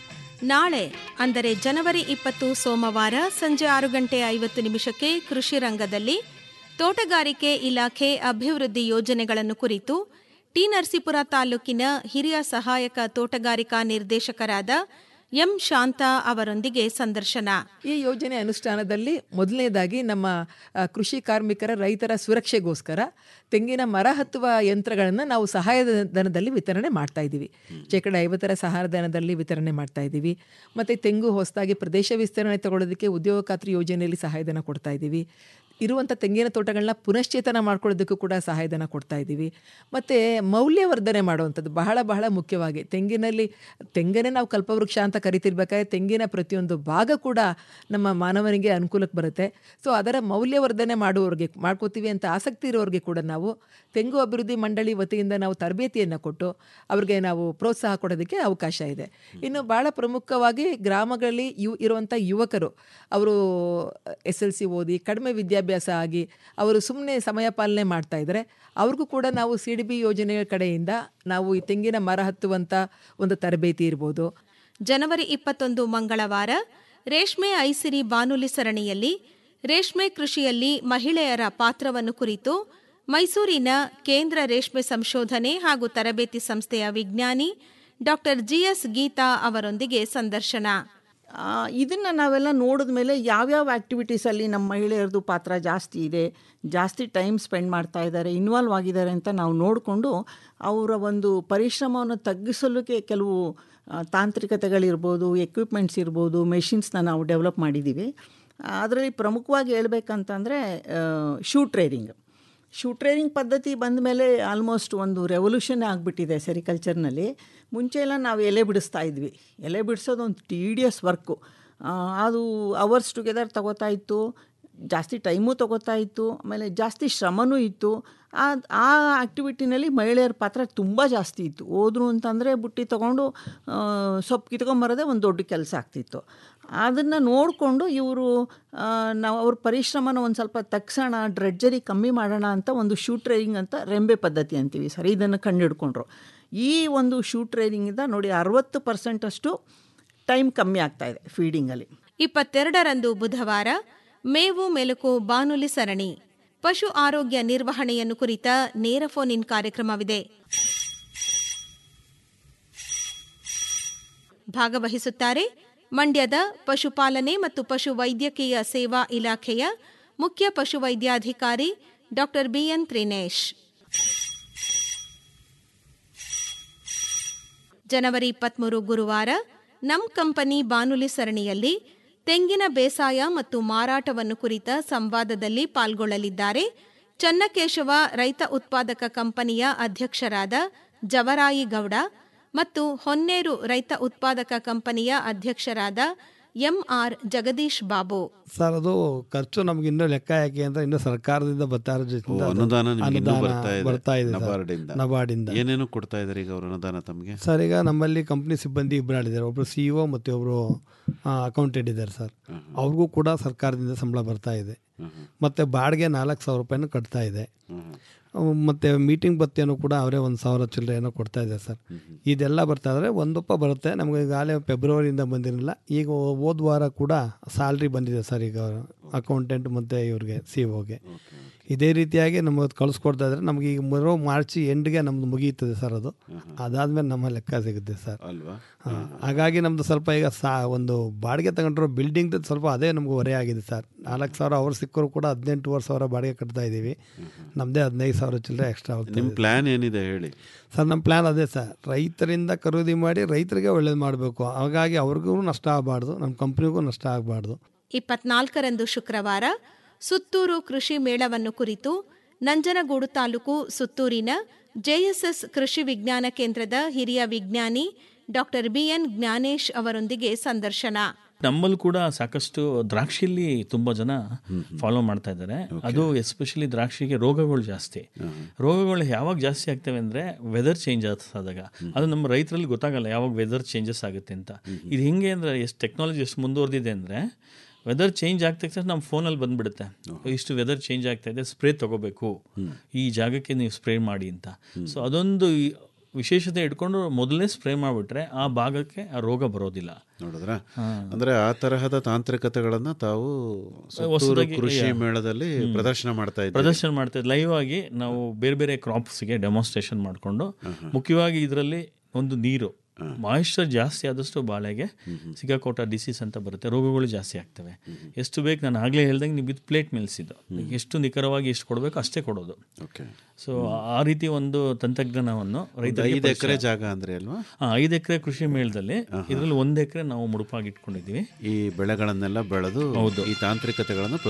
ನಾಳೆ ಅಂದರೆ ಜನವರಿ ಇಪ್ಪತ್ತು ಸೋಮವಾರ ಸಂಜೆ ಆರು ಗಂಟೆ ಐವತ್ತು ನಿಮಿಷಕ್ಕೆ ಕೃಷಿ ರಂಗದಲ್ಲಿ ತೋಟಗಾರಿಕೆ ಇಲಾಖೆ ಅಭಿವೃದ್ಧಿ ಯೋಜನೆಗಳನ್ನು ಕುರಿತು ಟಿ ನರಸೀಪುರ ತಾಲೂಕಿನ ಹಿರಿಯ ಸಹಾಯಕ ತೋಟಗಾರಿಕಾ ನಿರ್ದೇಶಕರಾದ ಎಂ ಶಾಂತಾ ಅವರೊಂದಿಗೆ ಸಂದರ್ಶನ ಈ ಯೋಜನೆ ಅನುಷ್ಠಾನದಲ್ಲಿ ಮೊದಲನೇದಾಗಿ ನಮ್ಮ ಆ, ಕೃಷಿ ಕಾರ್ಮಿಕರ ರೈತರ ಸುರಕ್ಷೆಗೋಸ್ಕರ ತೆಂಗಿನ ಮರ ಹತ್ತುವ ಯಂತ್ರಗಳನ್ನು ನಾವು ಸಹಾಯಧನದಲ್ಲಿ ವಿತರಣೆ ಮಾಡ್ತಾ ಇದ್ದೀವಿ ಶೇಕಡ ಐವತ್ತರ ಸಹಾಯಧನದಲ್ಲಿ ವಿತರಣೆ ಮಾಡ್ತಾ ಇದ್ದೀವಿ ಮತ್ತು ತೆಂಗು ಹೊಸದಾಗಿ ಪ್ರದೇಶ ವಿಸ್ತರಣೆ ತಗೊಳ್ಳೋದಕ್ಕೆ ಉದ್ಯೋಗ ಖಾತ್ರಿ ಯೋಜನೆಯಲ್ಲಿ ಸಹಾಯಧನ ಕೊಡ್ತಾ ಇದ್ದೀವಿ ಇರುವಂಥ ತೆಂಗಿನ ತೋಟಗಳನ್ನ ಪುನಶ್ಚೇತನ ಮಾಡ್ಕೊಳ್ಳೋದಕ್ಕೂ ಕೂಡ ಸಹಾಯಧನ ಕೊಡ್ತಾ ಇದ್ದೀವಿ ಮತ್ತು ಮೌಲ್ಯವರ್ಧನೆ ಮಾಡುವಂಥದ್ದು ಬಹಳ ಬಹಳ ಮುಖ್ಯವಾಗಿ ತೆಂಗಿನಲ್ಲಿ ತೆಂಗನ್ನೇ ನಾವು ಕಲ್ಪವೃಕ್ಷ ಅಂತ ಕರಿತಿರ್ಬೇಕಾದ್ರೆ ತೆಂಗಿನ ಪ್ರತಿಯೊಂದು ಭಾಗ ಕೂಡ ನಮ್ಮ ಮಾನವನಿಗೆ ಅನುಕೂಲಕ್ಕೆ ಬರುತ್ತೆ ಸೊ ಅದರ ಮೌಲ್ಯವರ್ಧನೆ ಮಾಡುವವ್ರಿಗೆ ಮಾಡ್ಕೋತೀವಿ ಅಂತ ಆಸಕ್ತಿ ಇರೋರಿಗೆ ಕೂಡ ನಾವು ತೆಂಗು ಅಭಿವೃದ್ಧಿ ಮಂಡಳಿ ವತಿಯಿಂದ ನಾವು ತರಬೇತಿಯನ್ನು ಕೊಟ್ಟು ಅವ್ರಿಗೆ ನಾವು ಪ್ರೋತ್ಸಾಹ ಕೊಡೋದಕ್ಕೆ ಅವಕಾಶ ಇದೆ ಇನ್ನು ಭಾಳ ಪ್ರಮುಖವಾಗಿ ಗ್ರಾಮಗಳಲ್ಲಿ ಯು ಇರುವಂಥ ಯುವಕರು ಅವರು ಎಸ್ ಎಲ್ ಸಿ ಓದಿ ಕಡಿಮೆ ವಿದ್ಯಾಭ್ಯಾಸ ಆಗಿ ಅವರು ಸುಮ್ಮನೆ ಸಮಯ ಪಾಲನೆ ಮಾಡ್ತಾ ಇದ್ದಾರೆ ಅವ್ರಿಗೂ ಕೂಡ ನಾವು ಸಿ ಡಿ ಬಿ ಯೋಜನೆಯ ಕಡೆಯಿಂದ ನಾವು ಈ ತೆಂಗಿನ ಮರ ಹತ್ತುವಂಥ ಒಂದು ತರಬೇತಿ ಇರ್ಬೋದು ಜನವರಿ ಇಪ್ಪತ್ತೊಂದು ಮಂಗಳವಾರ ರೇಷ್ಮೆ ಐಸಿರಿ ಬಾನುಲಿ ಸರಣಿಯಲ್ಲಿ ರೇಷ್ಮೆ ಕೃಷಿಯಲ್ಲಿ ಮಹಿಳೆಯರ ಪಾತ್ರವನ್ನು ಕುರಿತು ಮೈಸೂರಿನ ಕೇಂದ್ರ ರೇಷ್ಮೆ ಸಂಶೋಧನೆ ಹಾಗೂ ತರಬೇತಿ ಸಂಸ್ಥೆಯ ವಿಜ್ಞಾನಿ ಡಾಕ್ಟರ್ ಜಿಎಸ್ ಗೀತಾ ಅವರೊಂದಿಗೆ ಸಂದರ್ಶನ ಆ, ಇದನ್ನ ನಾವೆಲ್ಲ ನೋಡಿದ ಮೇಲೆ ಯಾವ್ಯಾವ ಆ್ಯಕ್ಟಿವಿಟೀಸಲ್ಲಿ ನಮ್ಮ ಮಹಿಳೆಯರದು ಪಾತ್ರ ಜಾಸ್ತಿ ಇದೆ ಜಾಸ್ತಿ ಟೈಮ್ ಸ್ಪೆಂಡ್ ಮಾಡ್ತಾ ಇದ್ದಾರೆ ಇನ್ವಾಲ್ವ್ ಆಗಿದ್ದಾರೆ ಅಂತ ನಾವು ನೋಡಿಕೊಂಡು ಅವರ ಒಂದು ಪರಿಶ್ರಮವನ್ನು ತಗ್ಗಿಸಲಿಕ್ಕೆ ಕೆಲವು ಆ, ತಾಂತ್ರಿಕತೆಗಳಿರ್ಬೋದು ಎಕ್ವಿಪ್ಮೆಂಟ್ಸ್ ಇರ್ಬೋದು ಮೆಷಿನ್ಸ್ನ ನಾವು ಡೆವಲಪ್ ಮಾಡಿದ್ದೀವಿ ಅದರಲ್ಲಿ ಪ್ರಮುಖವಾಗಿ ಹೇಳ್ಬೇಕಂತಂದರೆ ಶೂ ಟ್ರೇರಿಂಗ್ ಶೂ ಟ್ರೇರಿಂಗ್ ಪದ್ಧತಿ ಬಂದ ಮೇಲೆ ಆಲ್ಮೋಸ್ಟ್ ಒಂದು ರೆವಲ್ಯೂಷನ್ ಆಗಿಬಿಟ್ಟಿದೆ ಸೆರಿಕಲ್ಚರ್ನಲ್ಲಿ ಮುಂಚೆ ಎಲ್ಲ ನಾವು ಎಲೆ ಬಿಡಿಸ್ತಾ ಇದ್ವಿ ಎಲೆ ಬಿಡಿಸೋದು ಒಂದು ಟಿಡಿಯಸ್ ವರ್ಕು ಅದು ಅವರ್ಸ್ ಟುಗೆದರ್ ತಗೋತಾ ಇತ್ತು ಜಾಸ್ತಿ ಟೈಮು ತಗೋತಾ ಇತ್ತು ಆಮೇಲೆ ಜಾಸ್ತಿ ಶ್ರಮನೂ ಇತ್ತು ಆ ಆ ಆ್ಯಕ್ಟಿವಿಟಿನಲ್ಲಿ ಮಹಿಳೆಯರ ಪಾತ್ರ ತುಂಬ ಜಾಸ್ತಿ ಇತ್ತು ಹೋದ್ರು ಅಂತಂದರೆ ಬುಟ್ಟಿ ತೊಗೊಂಡು ಸೊಪ್ಪು ಕಿತ್ಕೊಂಬರೋದೇ ಒಂದು ದೊಡ್ಡ ಕೆಲಸ ಆಗ್ತಿತ್ತು ಅದನ್ನು ನೋಡಿಕೊಂಡು ಇವರು ನಾವು ಅವ್ರ ಪರಿಶ್ರಮನ ಒಂದು ಸ್ವಲ್ಪ ತಗ್ಸೋಣ ಡ್ರೆಡ್ಜರಿ ಕಮ್ಮಿ ಮಾಡೋಣ ಅಂತ ಒಂದು ಶೂ ಟ್ರೈನಿಂಗ್ ಅಂತ ರೆಂಬೆ ಪದ್ಧತಿ ಅಂತೀವಿ ಸರ್ ಇದನ್ನು ಕಂಡುಹಿಡ್ಕೊಂಡ್ರು ಈ ಒಂದು ಶೂ ಟ್ರೈನಿಂಗಿಂದ ನೋಡಿ ಅರವತ್ತು ಪರ್ಸೆಂಟಷ್ಟು ಟೈಮ್ ಕಮ್ಮಿ ಆಗ್ತಾ ಇದೆ ಫೀಡಿಂಗಲ್ಲಿ ಇಪ್ಪತ್ತೆರಡರಂದು ಬುಧವಾರ ಮೇವು ಮೆಲುಕು ಬಾನುಲಿ ಸರಣಿ ಪಶು ಆರೋಗ್ಯ ನಿರ್ವಹಣೆಯನ್ನು ಕುರಿತ ನೇರ ಫೋನ್ ಇನ್ ಕಾರ್ಯಕ್ರಮವಿದೆ ಭಾಗವಹಿಸುತ್ತಾರೆ ಮಂಡ್ಯದ ಪಶುಪಾಲನೆ ಮತ್ತು ಪಶು ವೈದ್ಯಕೀಯ ಸೇವಾ ಇಲಾಖೆಯ ಮುಖ್ಯ ಪಶುವೈದ್ಯಾಧಿಕಾರಿ ಡಾಕ್ಟರ್ ಬಿಎನ್ ತ್ರಿನೇಶ್ ಜನವರಿ ಇಪ್ಪತ್ಮೂರು ಗುರುವಾರ ನಮ್ ಕಂಪನಿ ಬಾನುಲಿ ಸರಣಿಯಲ್ಲಿ ತೆಂಗಿನ ಬೇಸಾಯ ಮತ್ತು ಮಾರಾಟವನ್ನು ಕುರಿತ ಸಂವಾದದಲ್ಲಿ ಪಾಲ್ಗೊಳ್ಳಲಿದ್ದಾರೆ ಚನ್ನಕೇಶವ ರೈತ ಉತ್ಪಾದಕ ಕಂಪನಿಯ ಅಧ್ಯಕ್ಷರಾದ ಜವರಾಯಿ ಗೌಡ ಮತ್ತು ಹೊನ್ನೇರು ರೈತ ಉತ್ಪಾದಕ ಕಂಪನಿಯ ಅಧ್ಯಕ್ಷರಾದ ಎಂಆರ್ ಜಗದೀಶ್ ಬಾಬು ಸರ್ ಅದು ಖರ್ಚು ನಮ್ಗೆ ಇನ್ನೂ ಲೆಕ್ಕ ಯಾಕೆ ಅಂದ್ರೆ ಇನ್ನು ಸರ್ಕಾರದಿಂದ ಬರ್ತಾ ಇರೋದ್ರಿಂದ ಓ, ಅದು ಅನುದಾನ ನಿಮ್ಗೆ ಇನ್ನೂ ಅನುದಾನ ಬರ್ತಾ ಇದೆ ಬರ್ತಾ ಇದೆ ಸರ್. ನಬಾರ್ಡಿಂದ ನಬಾರ್ಡಿಂದ ಏನೇನು ಕೊಡ್ತಾ ಇದಾರೆ ಈಗ ಅವ್ರ ಅನುದಾನ ತಮಗೆ ಸರ್ ಈಗ ನಮ್ಮಲ್ಲಿ ಕಂಪ್ನಿ ಸಿಬ್ಬಂದಿ ಇಬ್ಬರಾಳಿದ್ದಾರೆ ಒಬ್ಬರು ಸಿ ಇ ಮತ್ತು ಒಬ್ಬರು ಅಕೌಂಟೆಂಟ್ ಇದ್ದಾರೆ ಸರ್ ಅವ್ರಿಗೂ ಕೂಡ ಸರ್ಕಾರದಿಂದ ಸಂಬಳ ಬರ್ತಾ ಇದೆ ಮತ್ತು ಬಾಡಿಗೆ ನಾಲ್ಕು ಸಾವಿರ ರೂಪಾಯಿನೂ ಕಟ್ತಾ ಇದೆ ಅವು ಮತ್ತೆ ಮೀಟಿಂಗ್ ಭತ್ಯೆನೂ ಕೂಡ ಅವರೇ ಒಂದು ಸಾವಿರ ಚಿಲ್ಲರೆ ಏನೋ ಕೊಡ್ತಾ ಇದೆ ಸರ್ ಇದೆಲ್ಲ ಬರ್ತಾ ಇದ್ರೆ ಒಂದಪ್ಪ ಬರುತ್ತೆ ನಮಗೆ ಈಗಾಗಲೇ ಫೆಬ್ರವರಿಯಿಂದ ಬಂದಿರಲಿಲ್ಲ ಈಗ ಹೋದ ವಾರ ಕೂಡ ಸ್ಯಾಲ್ರಿ ಬಂದಿದೆ ಸರ್ ಈಗ ಅಕೌಂಟೆಂಟ್ ಮತ್ತು ಇವ್ರಿಗೆ ಸಿ ಒಗೆ ಇದೇ ರೀತಿಯಾಗಿ ನಮಗೆ ಕಳಿಸ್ಕೊಡ್ತಾ ಇದ್ರೆ ನಮಗೆ ಈಗ ಬರೋ ಮಾರ್ಚ್ ಎಂಡ್ಗೆ ನಮ್ದು ಮುಗಿಯುತ್ತದೆ ಸರ್ ಅದು ಅದಾದ್ಮೇಲೆ ನಮ್ಮ ಲೆಕ್ಕ ಸಿಗುತ್ತೆ ಸರ್ ಅಲ್ವಾ ಹಾ. ಹಾಗಾಗಿ ನಮ್ದು ಸ್ವಲ್ಪ ಈಗ ಸಾ ಒಂದು ಬಾಡಿಗೆ ತಗೊಂಡ್ರು ಬಿಲ್ಡಿಂಗ್ ಸ್ವಲ್ಪ ಅದೇ ನಮ್ಗೆ ಹೊರೆ ಆಗಿದೆ ಸರ್ ನಾಲ್ಕು ಸಾವಿರ ಅವ್ರು ಸಿಕ್ಕರು ಕೂಡ ಹದಿನೆಂಟುವರೆ ಸಾವಿರ ಬಾಡಿಗೆ ಕಟ್ತಾ ಇದ್ದೀವಿ ನಮ್ಮದೇ ಹದಿನೈದು ಸಾವಿರ ಚಿಲ್ಲರೆ ಎಕ್ಸ್ಟ್ರಾ ಹೋಗ್ತಾ ನಿಮ್ಮ ಇದೆ. ಪ್ಲಾನ್ ಏನಿದೆ ಹೇಳಿ ಸರ್ ನಮ್ಮ ಪ್ಲ್ಯಾನ್ ಅದೇ ಸರ್ ರೈತರಿಂದ ಖರೀದಿ ಮಾಡಿ ರೈತರಿಗೆ ಒಳ್ಳೇದು ಮಾಡಬೇಕು ಹಾಗಾಗಿ ಅವ್ರಿಗೂ ನಷ್ಟ ಆಗಬಾರ್ದು ನಮ್ಮ ಕಂಪ್ನಿಗೂ ನಷ್ಟ ಆಗಬಾರ್ದು ಇಪ್ಪತ್ನಾಲ್ಕರಂದು ಶುಕ್ರವಾರ ಸುತ್ತೂರು ಕೃಷಿ ಮೇಳವನ್ನು ಕುರಿತು ನಂಜನಗೂಡು ತಾಲೂಕು ಸುತ್ತೂರಿನ ಜೆಎಸ್ಎಸ್ ಕೃಷಿ ವಿಜ್ಞಾನ ಕೇಂದ್ರದ ಹಿರಿಯ ವಿಜ್ಞಾನಿ ಡಾಕ್ಟರ್ ಬಿಎನ್ ಜ್ಞಾನೇಶ್ ಅವರೊಂದಿಗೆ ಸಂದರ್ಶನ ನಮ್ಮಲ್ಲೂ ಕೂಡ ಸಾಕಷ್ಟು ದ್ರಾಕ್ಷಿಯಲ್ಲಿ ತುಂಬ ಜನ ಫಾಲೋ ಮಾಡ್ತಾ ಇದ್ದಾರೆ ಅದು ಎಸ್ಪೆಷಲಿ ದ್ರಾಕ್ಷಿಗೆ ರೋಗಗಳು ಜಾಸ್ತಿ ರೋಗಗಳು ಯಾವಾಗ ಜಾಸ್ತಿ ಆಗ್ತವೆ ಅಂದರೆ ವೆದರ್ ಚೇಂಜ್ ಆದಾಗ ಅದು ನಮ್ಮ ರೈತರಲ್ಲಿ ಗೊತ್ತಾಗಲ್ಲ ಯಾವಾಗ ವೆದರ್ ಚೇಂಜಸ್ ಆಗುತ್ತೆ ಅಂತ ಇದು ಹಿಂಗೆ ಅಂದರೆ ಎಷ್ಟು ಟೆಕ್ನಾಲಜಿ ಎಷ್ಟು ಮುಂದುವರೆದಿದೆ ಅಂದರೆ ವೆದರ್ ಚೇಂಜ್ ಆಗ್ತಾ ತಕ್ಷಣ ನಮ್ಮ ಫೋನಲ್ಲಿ ಬಂದ್ಬಿಡುತ್ತೆ ಇಷ್ಟು ವೆದರ್ ಚೇಂಜ್ ಆಗ್ತಾ ಇದೆ ಸ್ಪ್ರೇ ತಗೋಬೇಕು ಈ ಜಾಗಕ್ಕೆ ನೀವು ಸ್ಪ್ರೇ ಮಾಡಿ ಅಂತ ಸೊ ಅದೊಂದು ಈ ವಿಶೇಷತೆ ಇಟ್ಕೊಂಡು ಮೊದಲೇ ಸ್ಪ್ರೇ ಮಾಡಿಬಿಟ್ರೆ ಆ ಭಾಗಕ್ಕೆ ಆ ರೋಗ ಬರೋದಿಲ್ಲ ನೋಡಿದ್ರ ಅಂದ್ರೆ ಆ ತರಹದ ತಾಂತ್ರಿಕತೆಗಳನ್ನ ತಾವು ಸುತ್ತೂರು ಹೊಸದಾಗಿ ಕೃಷಿ ಯಾ- ಮೇಳದಲ್ಲಿ ಹ್ಮ್. ಪ್ರದರ್ಶನ ಮಾಡ್ತಾ ಇದ್ದೀವಿ ಪ್ರದರ್ಶನ ಮಾಡ್ತಾ ಲೈವ್ ಆಗಿ ನಾವು ಬೇರೆ ಬೇರೆ ಕ್ರಾಪ್ಸ್ಗೆ ಡೆಮಾನ್ಸ್ಟ್ರೇಷನ್ ಮಾಡಿಕೊಂಡು ಮುಖ್ಯವಾಗಿ ಇದರಲ್ಲಿ ಒಂದು ನೀರು ಮಾಯಿಶ್ಚರ್ ಜಾಸ್ತಿ ಆದಷ್ಟು ಬಾಳೆಗೆ ಸಿಗಾಕೋಟ ಡಿಸೀಸ್ ಅಂತ ಬರುತ್ತೆ ರೋಗಗಳು ಜಾಸ್ತಿ ಆಗ್ತವೆ ಎಷ್ಟು ಬೇಕು ನಾನು ಆಗಲೇ ಹೇಳ್ದಂಗೆ ನೀವು ವಿತ್ ಪ್ಲೇಟ್ ಮಿಲ್ಸಿದ್ದು ಎಷ್ಟು ನಿಖರವಾಗಿ ಎಷ್ಟು ಕೊಡಬೇಕು ಅಷ್ಟೇ ಕೊಡೋದು ಸೊ ಆ ರೀತಿ ಒಂದು ತಂತ್ರಜ್ಞಾನವನ್ನು ರೈತರಿಗೆ ಐದು ಎಕರೆ ಪರಿಚಯ- ಜಾಗ ಅಂದ್ರೆ ಅಲ್ವಾ ಆ, ಐದು ಎಕರೆ ಕೃಷಿ ಮೇಳದಲ್ಲಿ ಇದರಲ್ಲಿ ಒಂದು ಎಕರೆ ನಾವು ಮುಡುಪಾಗಿ ಇಟ್ಕೊಂಡಿದ್ದೀವಿ ಈ ಬೆಳೆಗಳನ್ನೆಲ್ಲ ಬೆಳೆದು ಹೌದು. ಈ ತಾಂತ್ರಿಕತೆಗಳನ್ನು